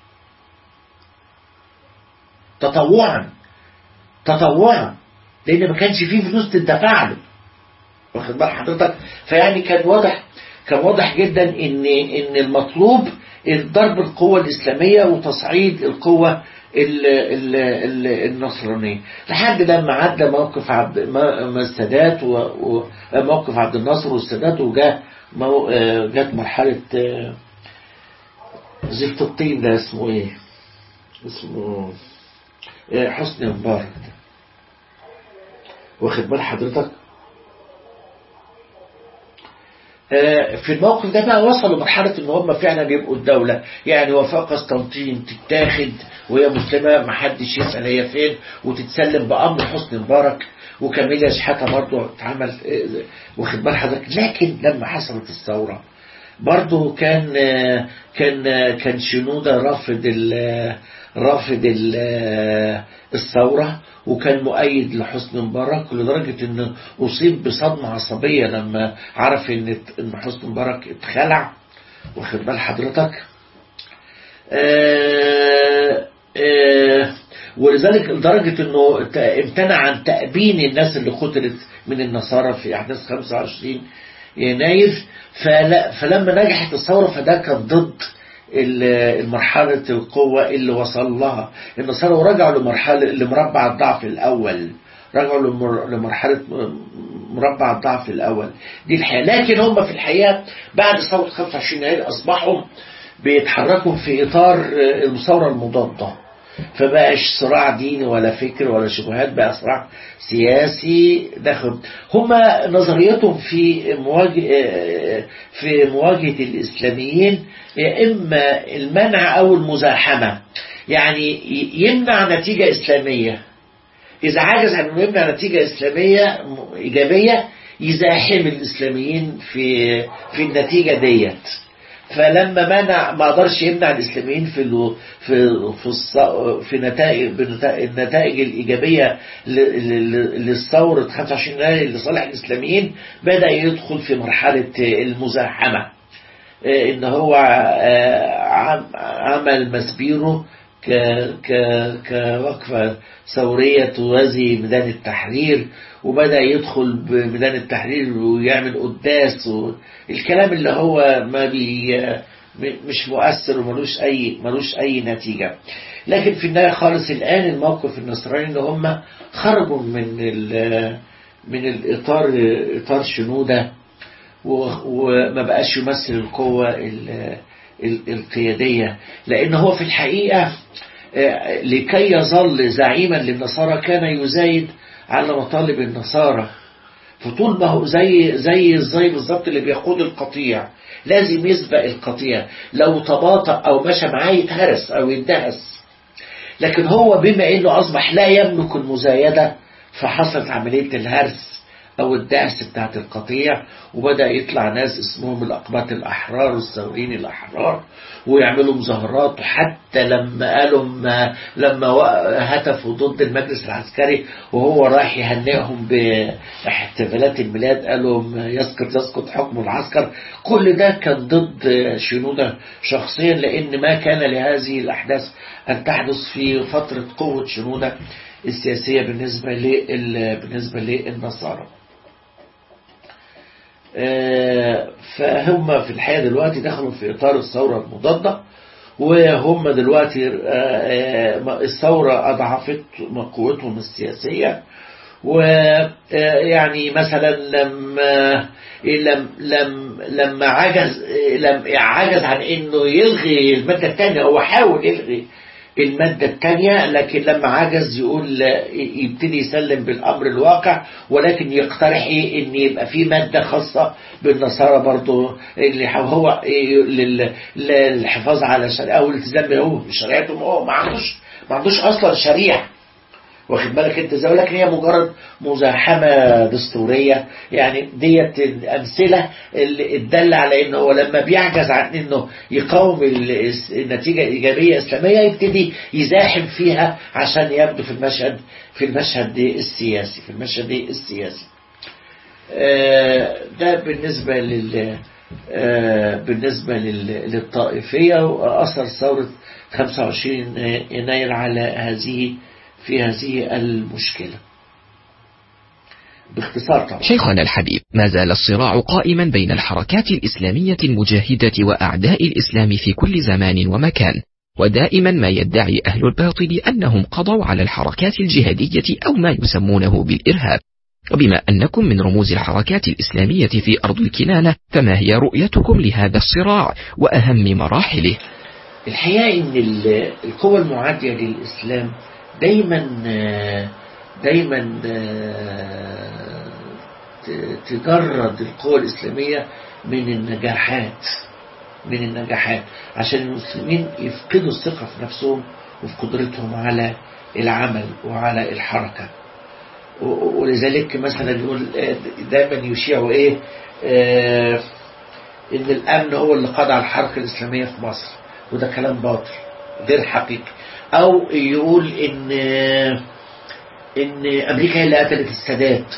تطوعا تطوعا لأن ما كانش فيه فلوس تدفع له واخد بال حضرتك فيعني كان واضح كان واضح جدا ان ان المطلوب ضرب القوة الإسلامية وتصعيد القوة ال ال ال النصرانية لحد لما عدى موقف عبد السادات وموقف عبد الناصر والسادات وجاء جت مرحلة زفت الطين ده اسمه ايه اسمه حسني مبارك واخد بال حضرتك في الموقف ده بقى وصلوا مرحلة ان هم فعلا يبقوا الدولة يعني وفاء قسطنطين تتاخد وهي مسلمة محدش يسأل هي فين وتتسلم بأمر حسني مبارك وكاميليا شحاتة برضه اتعمل واخد بال حضرتك لكن لما حصلت الثورة برضه كان كان كان شنودة رافض ال رافض ال الثورة وكان مؤيد لحسني مبارك لدرجة انه اصيب بصدمة عصبية لما عرف ان ان حسني مبارك اتخلع واخد بال حضرتك آآ آآ ولذلك لدرجة انه امتنع عن تأبين الناس اللي قتلت من النصارى في احداث 25 يناير فلما نجحت الثورة فده كان ضد المرحلة القوة اللي وصل لها النصارى ورجعوا لمرحلة لمربع الضعف الأول رجعوا لمر- لمرحلة مربع الضعف الأول دي الحقيقة لكن هم في الحقيقة بعد ثورة 25 يناير أصبحوا بيتحركوا في إطار آه، المثورة المضادة فبقاش صراع ديني ولا فكر ولا شبهات بقى صراع سياسي داخل هما نظريتهم في مواجهة في مواجهة الإسلاميين يا إما المنع أو المزاحمة يعني ي- يمنع نتيجة إسلامية إذا عجز عن إنه يمنع نتيجة إسلامية م- إيجابية يزاحم الإسلاميين في في النتيجة ديت فلما منع ما قدرش يمنع الاسلاميين في ال في في الص... في نتائج بنتا- النتائج الايجابيه ل- ل- للثوره 25 يناير لصالح الاسلاميين بدا يدخل في مرحله المزاحمه آه، ان هو آه، عم- عمل مسبيرو ك ك كوقفة ثورية توازي ميدان التحرير وبدأ يدخل بميدان التحرير ويعمل قداس والكلام اللي هو ما بي م- مش مؤثر وملوش أي ملوش أي نتيجة لكن في النهاية خالص الآن الموقف النصراني إن هم خرجوا من ال من الإطار إطار شنودة و- وما بقاش يمثل القوة ال- ال- القيادية لأن هو في الحقيقة آه، لكي يظل زعيما للنصارى كان يزايد على مطالب النصارى فطول ما هو زي زي زي بالظبط اللي بيقود القطيع لازم يسبق القطيع لو تباطأ أو مشى معاه يتهرس أو يندهس لكن هو بما انه اصبح لا يملك المزايدة فحصلت عملية الهرس او الدهس بتاعت القطيع وبدأ يطلع ناس اسمهم الاقباط الاحرار والثوريين الاحرار ويعملوا مظاهرات وحتى لما قالوا ما لما و- هتفوا ضد المجلس العسكري وهو رايح يهنئهم باحتفالات الميلاد قالوا يسقط يسقط حكم العسكر كل ده كان ضد شنودة شخصيا لان ما كان لهذه الاحداث ان تحدث في فترة قوة شنودة السياسية بالنسبة لل بالنسبة للنصارى آه، فهم في الحقيقة دلوقتي دخلوا في إطار الثورة المضادة وهم دلوقتي آه، آه، الثورة أضعفت قوتهم السياسية ويعني مثلا لما لم لم لما عجز لم عجز عن انه يلغي الماده الثانيه هو حاول يلغي المادة الثانية لكن لما عجز يقول يبتدي يسلم بالأمر الواقع ولكن يقترح إيه إن يبقى في مادة خاصة بالنصارى برضو اللي هو لل- للحفاظ على شريعة أو الالتزام هو بشريعتهم هو ما عندوش ما عندوش أصلا شريعة واخد بالك انت ازاي ولكن هي مجرد مزاحمه دستوريه يعني ديت الامثله اللي تدل على انه هو لما بيعجز عن انه يقاوم ال- النتيجه الايجابيه الاسلاميه يبتدي يزاحم فيها عشان يبدو في المشهد في المشهد السياسي في المشهد السياسي آه، ده بالنسبه لل آه، بالنسبة لل- للطائفية وأثر ثورة 25 يناير على هذه في هذه المشكلة باختصار طبعا شيخنا الحبيب ما زال الصراع قائما بين الحركات الإسلامية المجاهدة وأعداء الإسلام في كل زمان ومكان ودائما ما يدعي أهل الباطل أنهم قضوا على الحركات الجهادية أو ما يسمونه بالإرهاب وبما أنكم من رموز الحركات الإسلامية في أرض الكنانة فما هي رؤيتكم لهذا الصراع وأهم مراحله الحقيقة إن ال- القوى المعادية للإسلام دايما آه، دايما آه، ت- تجرد القوى الإسلامية من النجاحات من النجاحات عشان المسلمين يفقدوا الثقة في نفسهم وفي قدرتهم على العمل وعلى الحركة و- ولذلك مثلا يقول آه، دايما يشيعوا ايه آه، ان الامن هو اللي قضى على الحركه الاسلاميه في مصر وده كلام باطل غير حقيقي او يقول ان ان امريكا هي اللي قتلت السادات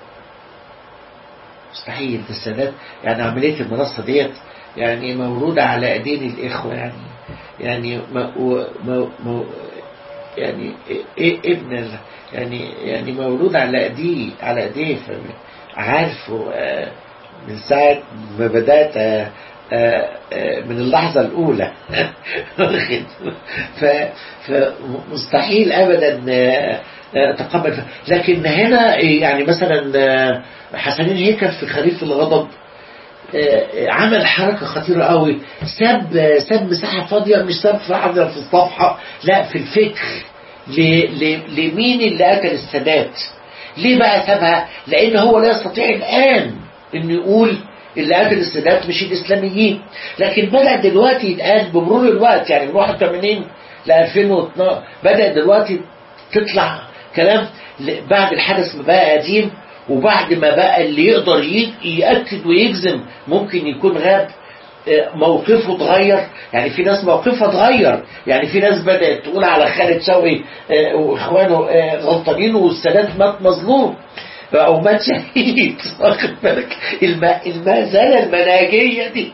مستحيل ده السادات يعني عمليه المنصه ديت يعني مولوده على ايدين الاخوه يعني يعني ما و- ما ما يعني إيه ابن ال- يعني يعني مولود على ايديه على ايديه ف- عارفه آه، من ساعة ما بدأت آه، آه، آه، من اللحظة الأولى واخد؟ ف- فمستحيل أبدا آه، آه، تقبل لكن هنا يعني مثلا آه، حسنين هيكل في خريف الغضب آه، عمل حركة خطيرة قوي ساب ساب مساحة فاضية مش ساب مساحة فاضية في الصفحة لا في الفكر ل- ل- لمين اللي قتل السادات ليه بقى سابها لان هو لا يستطيع الان انه يقول اللي قتل السادات مش الاسلاميين لكن بدا دلوقتي يتقال بمرور الوقت يعني من 81 ل 2012 بدا دلوقتي تطلع كلام ل- بعد الحدث ما بقى قديم وبعد ما بقى اللي يقدر ي- يأكد ويجزم ممكن يكون غاب آه، موقفه اتغير يعني في ناس موقفها اتغير يعني في ناس بدأت تقول على خالد شوقي آه، واخوانه آه، غلطانين والسادات مات مظلوم او مات شهيد واخد بالك الم- المهزله المنهجيه دي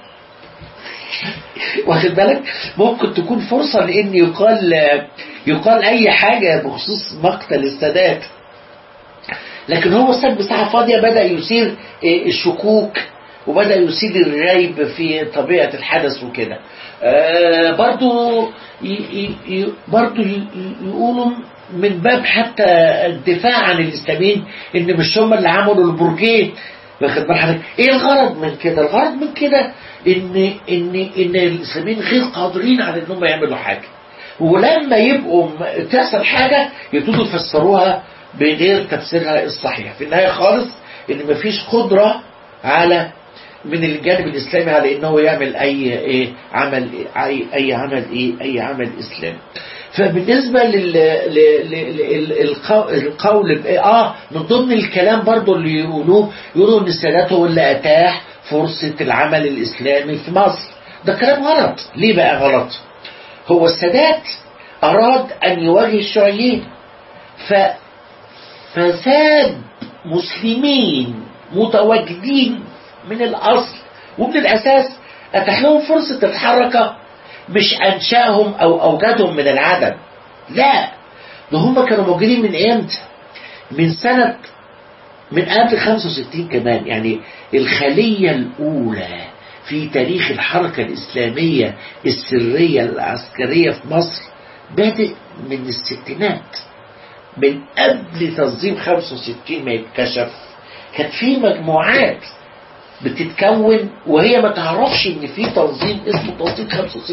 واخد بالك ممكن تكون فرصه لان يقال يقال اي حاجه بخصوص مقتل السادات لكن هو ساب مساحه فاضيه بدا يثير إيه، الشكوك وبدا يثير الريب في طبيعه الحدث وكده آه، برضو ي- ي- ي- برضو ي- ي- يقولوا من باب حتى الدفاع عن الاسلاميين ان مش هم اللي عملوا البرجين واخد بال حضرتك ايه الغرض من كده الغرض من كده ان ان ان الاسلاميين غير قادرين على ان هم يعملوا حاجه ولما يبقوا م- تحصل حاجه يبتدوا يفسروها بغير تفسيرها الصحيح في النهايه خالص ان مفيش قدره على من الجانب الاسلامي على انه يعمل اي ايه عمل اي اي عمل ايه اي عمل اسلامي فبالنسبة لل ل- ل- ل- القو- القول اه من ضمن الكلام برضو اللي يقولوه يقولوا ان السادات هو اللي اتاح فرصة العمل الاسلامي في مصر ده كلام غلط ليه بقى غلط هو السادات اراد ان يواجه الشيوعيين ف فساد مسلمين متواجدين من الأصل ومن الأساس أتاح لهم فرصة الحركة مش أنشأهم أو أوجدهم من العدم لا ده هم كانوا موجودين من إمتى من سنة من قبل 65 كمان يعني الخلية الأولى في تاريخ الحركة الإسلامية السرية العسكرية في مصر بادئ من الستينات من قبل تنظيم 65 ما يتكشف كانت في مجموعات بتتكون وهي ما تعرفش ان في تنظيم اسمه تنظيم 65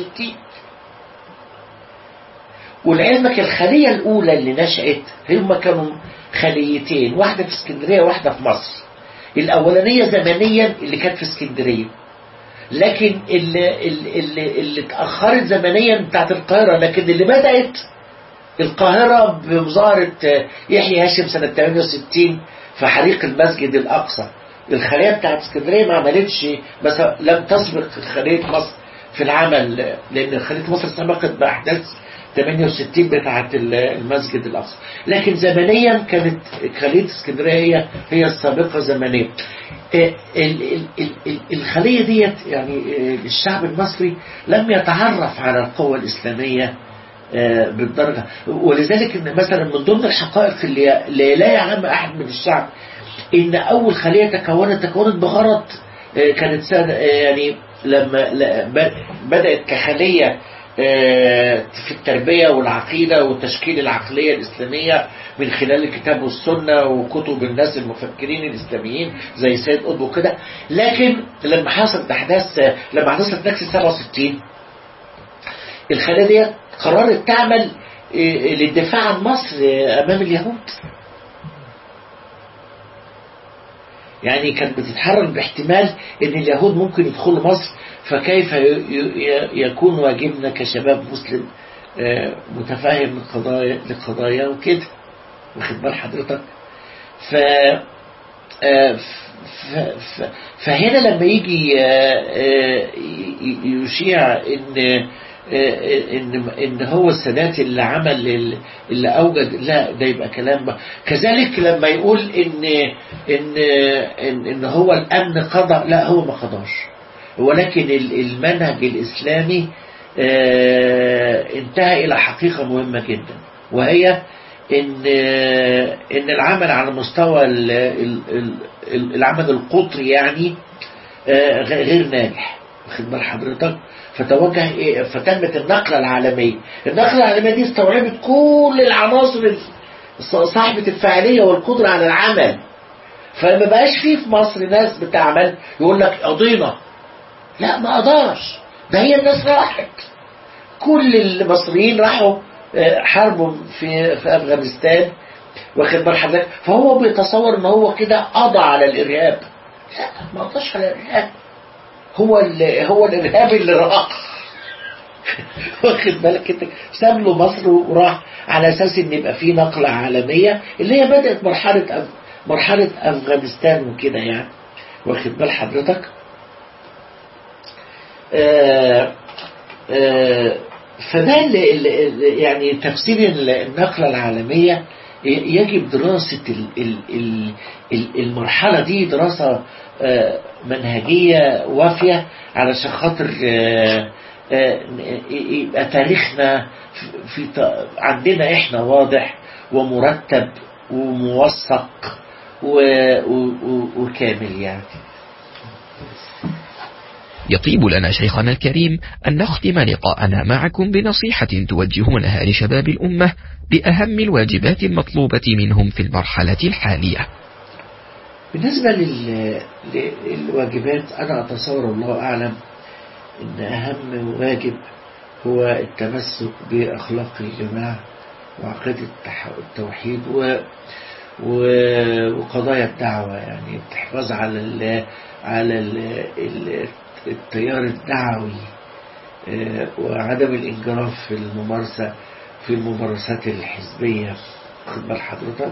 ولعلمك الخلية الأولى اللي نشأت هم كانوا خليتين واحدة في اسكندرية واحدة في مصر الأولانية زمنيا اللي كانت في اسكندرية لكن اللي, اللي, اللي اتأخرت زمنيا بتاعت القاهرة لكن اللي بدأت القاهرة بمظاهرة يحيى هاشم سنة 68 في حريق المسجد الأقصى الخلية بتاعت اسكندرية ما عملتش بس لم تسبق خلية مصر في العمل لأن خلية مصر سبقت بأحداث 68 بتاعت المسجد الأقصى لكن زمنيا كانت خلية اسكندرية هي هي السابقة زمنيا ال- ال- ال- ال- الخلية ديت يعني الشعب المصري لم يتعرف على القوة الإسلامية آه، بالدرجة ولذلك إن مثلا من ضمن الحقائق اللي اللي لا يعلم أحد من الشعب إن أول خلية تكونت تكونت بغرض آه، كانت سنة آه، يعني لما لا- ب- بدأت كخلية آه، في التربية والعقيدة وتشكيل العقلية الإسلامية من خلال الكتاب والسنة وكتب الناس المفكرين الإسلاميين زي سيد قطب وكده لكن لما حصلت أحداث لما حصلت نكسة 67 الخلية دي قررت تعمل آه، للدفاع عن مصر آه، أمام اليهود يعني كانت بتتحرك باحتمال ان اليهود ممكن يدخلوا مصر فكيف ي- ي- يكون واجبنا كشباب مسلم آه، متفاهم لقضايا لقضايا وكده واخد بال حضرتك ف آه، ف- ف- فهنا لما يجي آه، آه، ي- يشيع ان آه، ان ان هو السادات اللي عمل ال- اللي اوجد لا ده يبقى كلام بقى. كذلك لما يقول ان ان ان, إن هو الامن قضى لا هو ما قضاش ولكن ال- المنهج الاسلامي آه، انتهى الى حقيقه مهمه جدا وهي ان ان العمل على مستوى ال- ال- ال- العمل القطري يعني آه، غ- غير ناجح واخد بال حضرتك فتوجه إيه؟ فتمت النقلة العالمية النقلة العالمية دي استوعبت كل العناصر ال- صاحبة الفاعلية والقدرة على العمل فما بقاش فيه في مصر ناس بتعمل يقول لك قضينا لا ما قدرش ده هي الناس راحت كل المصريين راحوا حاربوا في في افغانستان واخد بال حضرتك فهو بيتصور ان هو كده قضى على الارهاب لا ما قضاش على الارهاب هو هو الارهاب اللي راح واخد بالك انت ساب له مصر وراح على اساس ان يبقى في نقله عالميه اللي هي بدات مرحله أف... مرحله افغانستان وكده يعني واخد بال حضرتك آه آه فده اللي اللي يعني تفسير النقله العالميه يجب دراسه المرحله دي دراسه منهجيه وافيه علشان خاطر يبقى تاريخنا في عندنا احنا واضح ومرتب وموثق وكامل يعني يطيب لنا شيخنا الكريم أن نختم لقاءنا معكم بنصيحة توجهونها لشباب الأمة بأهم الواجبات المطلوبة منهم في المرحلة الحالية بالنسبة للواجبات أنا أتصور الله أعلم إن أهم واجب هو التمسك بأخلاق الجماعة وعقيدة التوحيد و وقضايا الدعوة يعني الحفاظ على ال على ال التيار الدعوي وعدم الانجراف في الممارسة في الممارسات الحزبية خد بال حضرتك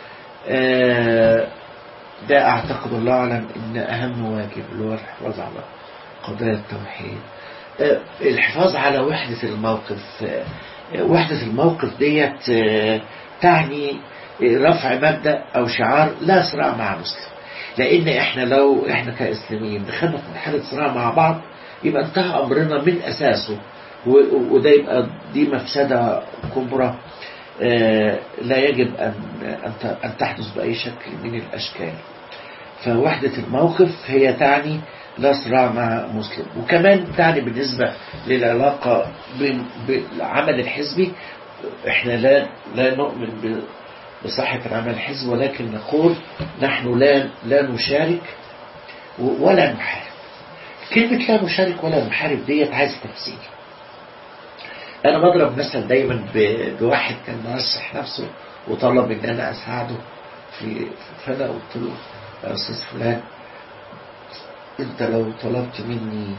ده أعتقد الله أعلم إن أهم واجب اللي هو الحفاظ على قضايا التوحيد الحفاظ على وحدة الموقف وحدة الموقف ديت تعني رفع مبدأ أو شعار لا صراع مع مسلم لأن إحنا لو إحنا كإسلاميين دخلنا في مرحلة صراع مع بعض يبقى انتهى أمرنا من أساسه وده يبقى دي مفسدة كبرى لا يجب أن أن تحدث بأي شكل من الأشكال فوحدة الموقف هي تعني لا صراع مع مسلم وكمان تعني بالنسبة للعلاقة بين العمل الحزبي احنا لا لا نؤمن بصحة العمل الحزبي ولكن نقول نحن لا لا نشارك ولا نحارب كلمة لا نشارك ولا نحارب ديت عايز تفسير أنا بضرب مثل دايما بواحد كان مرشح نفسه وطلب إن أنا أساعده في فأنا قلت له يا أستاذ فلان أنت لو طلبت مني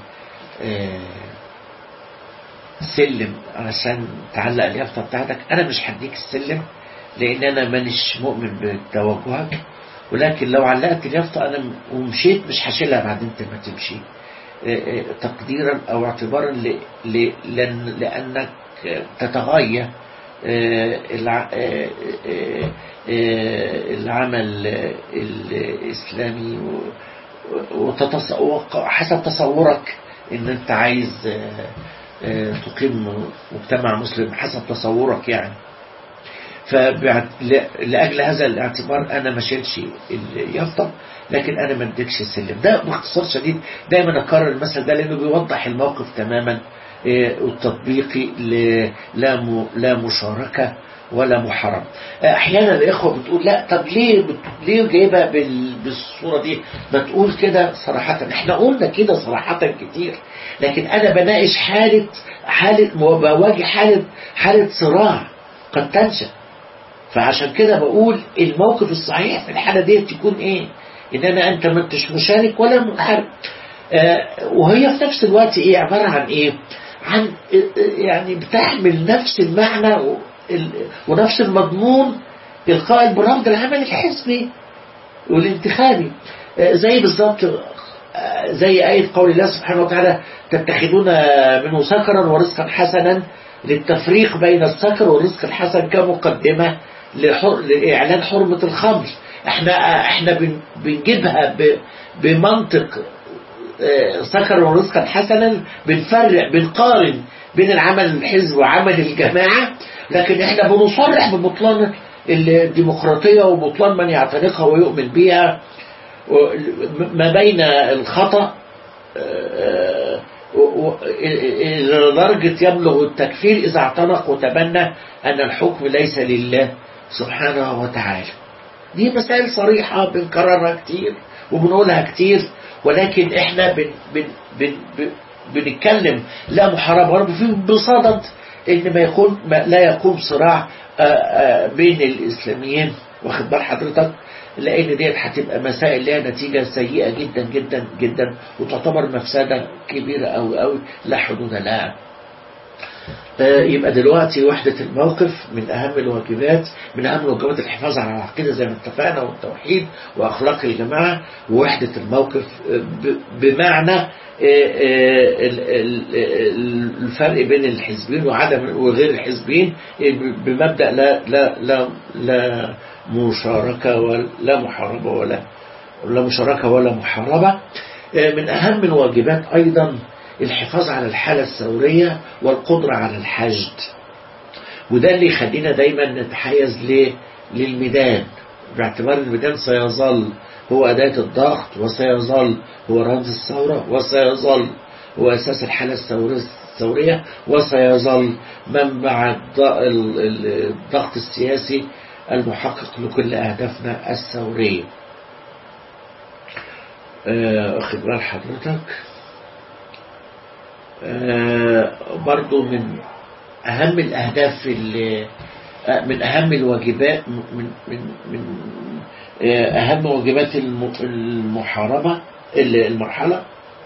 سلم علشان تعلق اليافطة بتاعتك أنا مش هديك السلم لأن أنا مانيش مؤمن بتوجهك ولكن لو علقت اليافطة أنا ومشيت مش هشيلها بعد أنت ما تمشي تقديرا أو اعتبارا لأنك تتغير العمل الإسلامي وحسب تصورك ان انت عايز تقيم مجتمع مسلم حسب تصورك يعني فلأجل هذا الاعتبار أنا ما شيلش اليافطة لكن أنا ما اديتش السلم ده باختصار شديد دايما أكرر المثل ده لأنه بيوضح الموقف تماما التطبيقي لا لا مشاركة ولا محرم احيانا الاخوه بتقول لا طب ليه بت... ليه جايبها بال... بالصوره دي ما تقول كده صراحه احنا قلنا كده صراحه كتير لكن انا بناقش حاله حاله بواجه حاله حاله صراع قد تنشا فعشان كده بقول الموقف الصحيح في الحاله دي تكون ايه ان انا انت ما انتش مشارك ولا محارب آه وهي في نفس الوقت ايه عباره عن ايه عن يعني بتحمل نفس المعنى ونفس المضمون إلقاء البرامج العمل الحزبي والانتخابي زي بالظبط زي آية قول الله سبحانه وتعالى تتخذون منه سكرا ورزقا حسنا للتفريق بين السكر والرزق الحسن كمقدمة لإعلان حرمة الخمر احنا احنا بنجيبها بمنطق سكر ورزقا حسنا بنفرق بنقارن بين العمل الحزب وعمل الجماعة لكن احنا بنصرح ببطلان الديمقراطية وبطلان من يعتنقها ويؤمن بها ما بين الخطأ لدرجة يبلغ التكفير إذا اعتنق وتبنى أن الحكم ليس لله سبحانه وتعالى دي مسائل صريحة بنكررها كتير وبنقولها كتير ولكن احنا بن بن بن بن بنتكلم لا محاربة ولا في بصدد ان ما يكون ما لا يقوم صراع آآ آآ بين الاسلاميين واخد بال حضرتك لان ديت هتبقى مسائل لها نتيجة سيئة جدا جدا جدا وتعتبر مفسدة كبيرة أوي أوي لا حدود لها يبقى دلوقتي وحدة الموقف من أهم الواجبات من أهم الواجبات الحفاظ على العقيدة زي ما اتفقنا والتوحيد وأخلاق الجماعة ووحدة الموقف بمعنى الفرق بين الحزبين وعدم وغير الحزبين بمبدأ لا لا لا لا مشاركة ولا محاربة ولا ولا مشاركة ولا محاربة من أهم الواجبات أيضا الحفاظ على الحالة الثورية والقدرة على الحشد وده اللي يخلينا دايما نتحيز للميدان باعتبار الميدان سيظل هو أداة الضغط وسيظل هو رمز الثورة وسيظل هو أساس الحالة الثورية وسيظل منبع الضغط السياسي المحقق لكل أهدافنا الثورية أخذ بال حضرتك آه برضو من أهم الأهداف من أهم الواجبات من من من أهم واجبات المحاربة المرحلة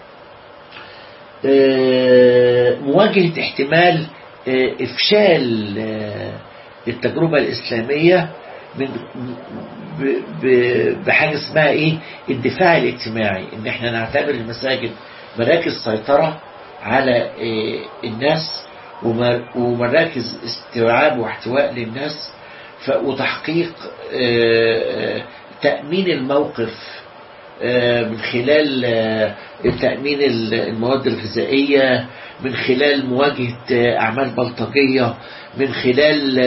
آه مواجهة احتمال إفشال التجربة الإسلامية من بحاجة اسمها إيه الدفاع الاجتماعي إن إحنا نعتبر المساجد مراكز سيطرة على الناس ومراكز استيعاب واحتواء للناس وتحقيق تأمين الموقف من خلال تأمين المواد الغذائية من خلال مواجهة أعمال بلطجية من خلال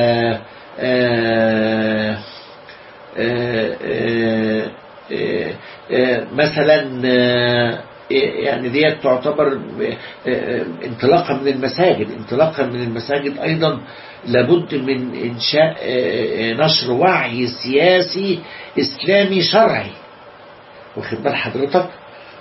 مثلا يعني ديت تعتبر انطلاقا من المساجد انطلاقا من المساجد أيضا لابد من إنشاء نشر وعي سياسي إسلامي شرعي واخد بال حضرتك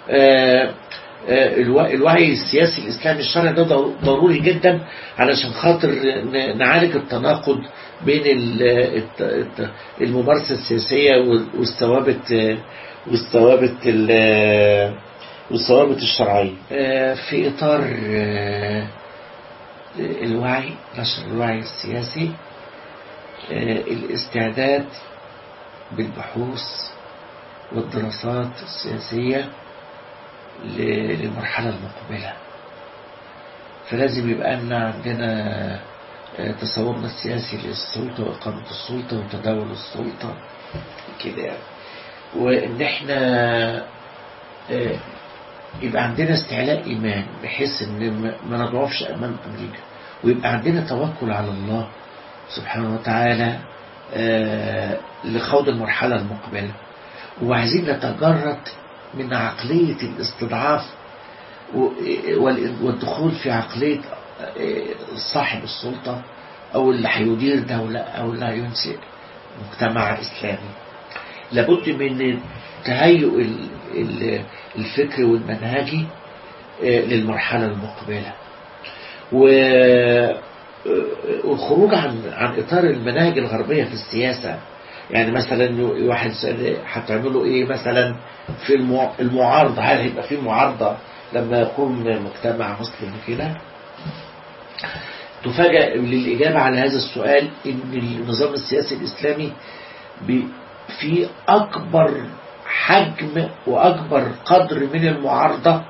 الوعي السياسي الإسلامي الشرعي ده ضروري جدا علشان خاطر نعالج التناقض بين الممارسة السياسية والثوابت والثوابت والثوابت الشرعية في إطار الوعي نشر الوعي السياسي الاستعداد بالبحوث والدراسات السياسية للمرحلة المقبلة فلازم يبقى لنا عندنا تصورنا السياسي للسلطة وإقامة السلطة وتداول السلطة كده يعني وإن احنا يبقى عندنا استعلاء إيمان بحيث إن ما نضعفش أمام أمريكا ويبقى عندنا توكل على الله سبحانه وتعالى لخوض المرحلة المقبلة وعايزين نتجرد من عقلية الاستضعاف والدخول في عقلية صاحب السلطة أو اللي هيدير دولة أو اللي هينشئ مجتمع إسلامي لابد من تهيئ الفكر والمنهجي للمرحلة المقبلة والخروج عن عن إطار المناهج الغربية في السياسة يعني مثلا واحد هتعملوا ايه مثلا في المعارضة هل هيبقى في معارضة لما يكون مجتمع مسلم كده تفاجأ للإجابة على هذا السؤال إن النظام السياسي الإسلامي في أكبر حجم وأكبر قدر من المعارضة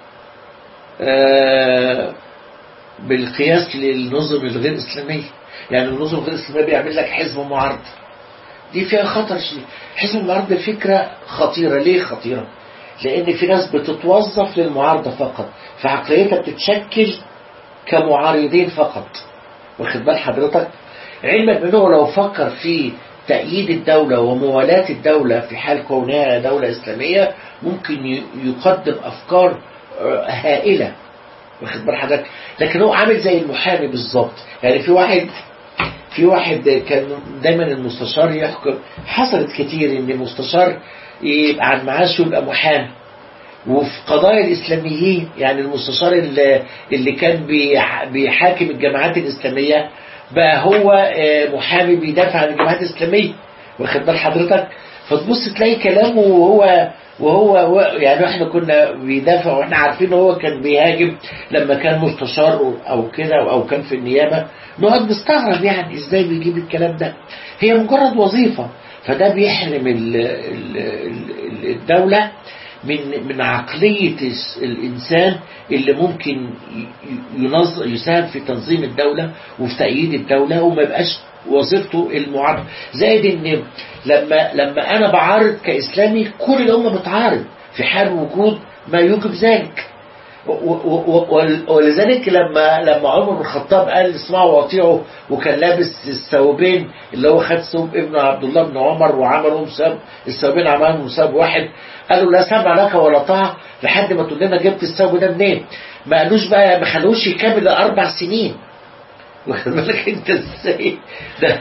بالقياس للنظم الغير إسلامية يعني النظم الغير إسلامية بيعمل لك حزب معارضة دي فيها خطر شديد حزب المعارضة فكرة خطيرة ليه خطيرة لأن في ناس بتتوظف للمعارضة فقط فعقليتها بتتشكل كمعارضين فقط واخد بال حضرتك علما بأنه لو فكر في تأييد الدولة وموالاة الدولة في حال كونها دولة إسلامية ممكن يقدم أفكار هائلة واخد بال حضرتك لكن هو عامل زي المحامي بالظبط يعني في واحد في واحد كان دايما المستشار يحكم حصلت كتير ان المستشار يبقى عن معاشه يبقى محامي وفي قضايا الإسلاميين يعني المستشار اللي, اللي كان بيح- بيحاكم الجماعات الإسلامية بقى هو آه، محامي بيدافع عن الجماعات الإسلامية واخد بال حضرتك فتبص تلاقي كلامه وهو وهو هو- يعني احنا كنا بيدافع واحنا عارفين هو كان بيهاجم لما كان مستشار او كده او كان في النيابه نقعد نستغرب يعني ازاي بيجيب الكلام ده هي مجرد وظيفه فده بيحرم ال- ال- ال- الدوله من من عقلية الس- الإنسان اللي ممكن ي- ينظ يساهم في تنظيم الدولة وفي تأييد الدولة وما يبقاش وظيفته المعارضة زائد إن لما لما أنا بعارض كإسلامي كل الأمة بتعارض في حال وجود ما يوجب ذلك و- و- و- ول- ولذلك لما لما عمر بن الخطاب قال اسمعوا واطيعوا وكان لابس الثوبين اللي هو خد ثوب ابن عبد الله بن عمر وعملهم ثوب الثوبين عملهم ثوب واحد قالوا لا سمع لك ولا طاعه لحد ما تقول لنا جبت الثوب ده منين؟ ما قالوش بقى ما خلوش يكمل اربع سنين واخد بالك انت ازاي ده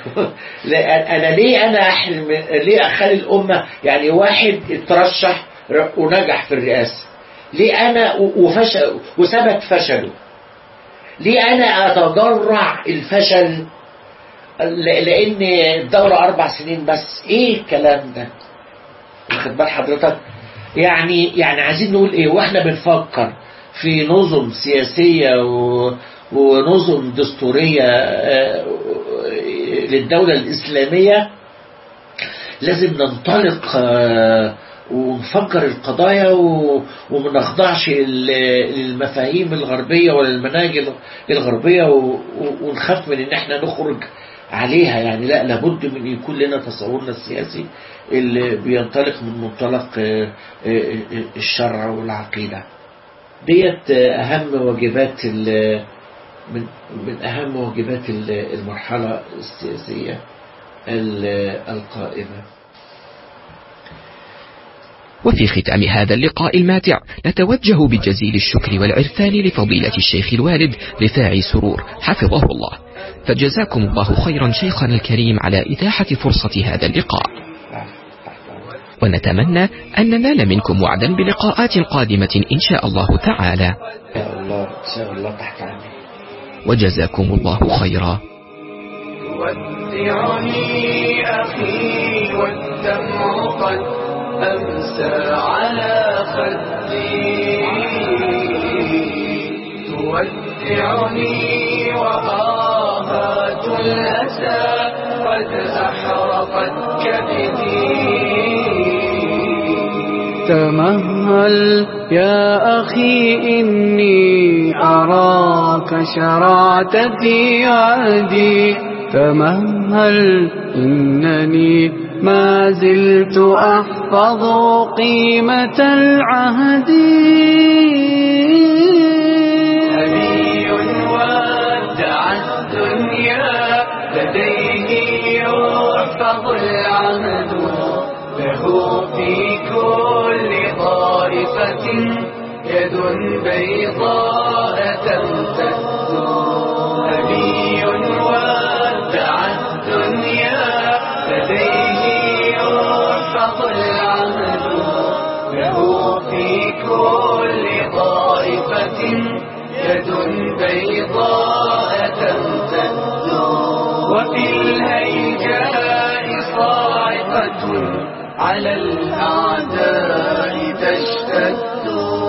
لا انا ليه انا احلم ليه اخلي الامه يعني واحد اترشح ونجح في الرئاسه ليه انا وفشل وثبت فشله ليه انا اتضرع الفشل ل- لان الدوره اربع سنين بس ايه الكلام ده واخد بال حضرتك يعني يعني عايزين نقول ايه واحنا بنفكر في نظم سياسيه و ونظم دستوريه آه، للدوله الاسلاميه لازم ننطلق آه، ونفكر القضايا و- وما نخضعش لل- للمفاهيم الغربية ولا المناهج الغربية و- و- ونخاف من ان احنا نخرج عليها يعني لا لابد من يكون لنا تصورنا السياسي اللي بينطلق من منطلق آه، آه، آه، الشرع والعقيدة ديت آه، أهم واجبات ال- من من أهم واجبات ال- المرحلة السياسية ال- القائمة وفي ختام هذا اللقاء الماتع نتوجه بجزيل الشكر والعرفان لفضيلة الشيخ الوالد رفاعي سرور حفظه الله فجزاكم الله خيرا شيخنا الكريم على إتاحة فرصة هذا اللقاء ونتمنى أن ننال منكم وعدا بلقاءات قادمة إن شاء الله تعالى إن شاء الله إن شاء الله تحت عيني وجزاكم الله خيرا ودعني أخي والدمع قد أمسى على خدي تودعني وآهات الأسى قد أحرقت كبدي تمهل يا أخي إني أراك شرعت في عهدي تمهل إنني ما زلت أحفظ قيمة العهد نبي ودع الدنيا لديه يحفظ العهد له في كل طائفة يد بيضاء تمتد نبي ودع الدنيا لديه يحفظ العهد له في كل طائفة يد بيضاء تمتد وفي الهيجاء صاعقة على الأعداء تشتد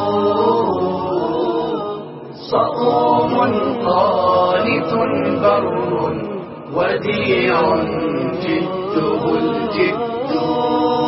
صؤوم قانت بر وديع جده الجد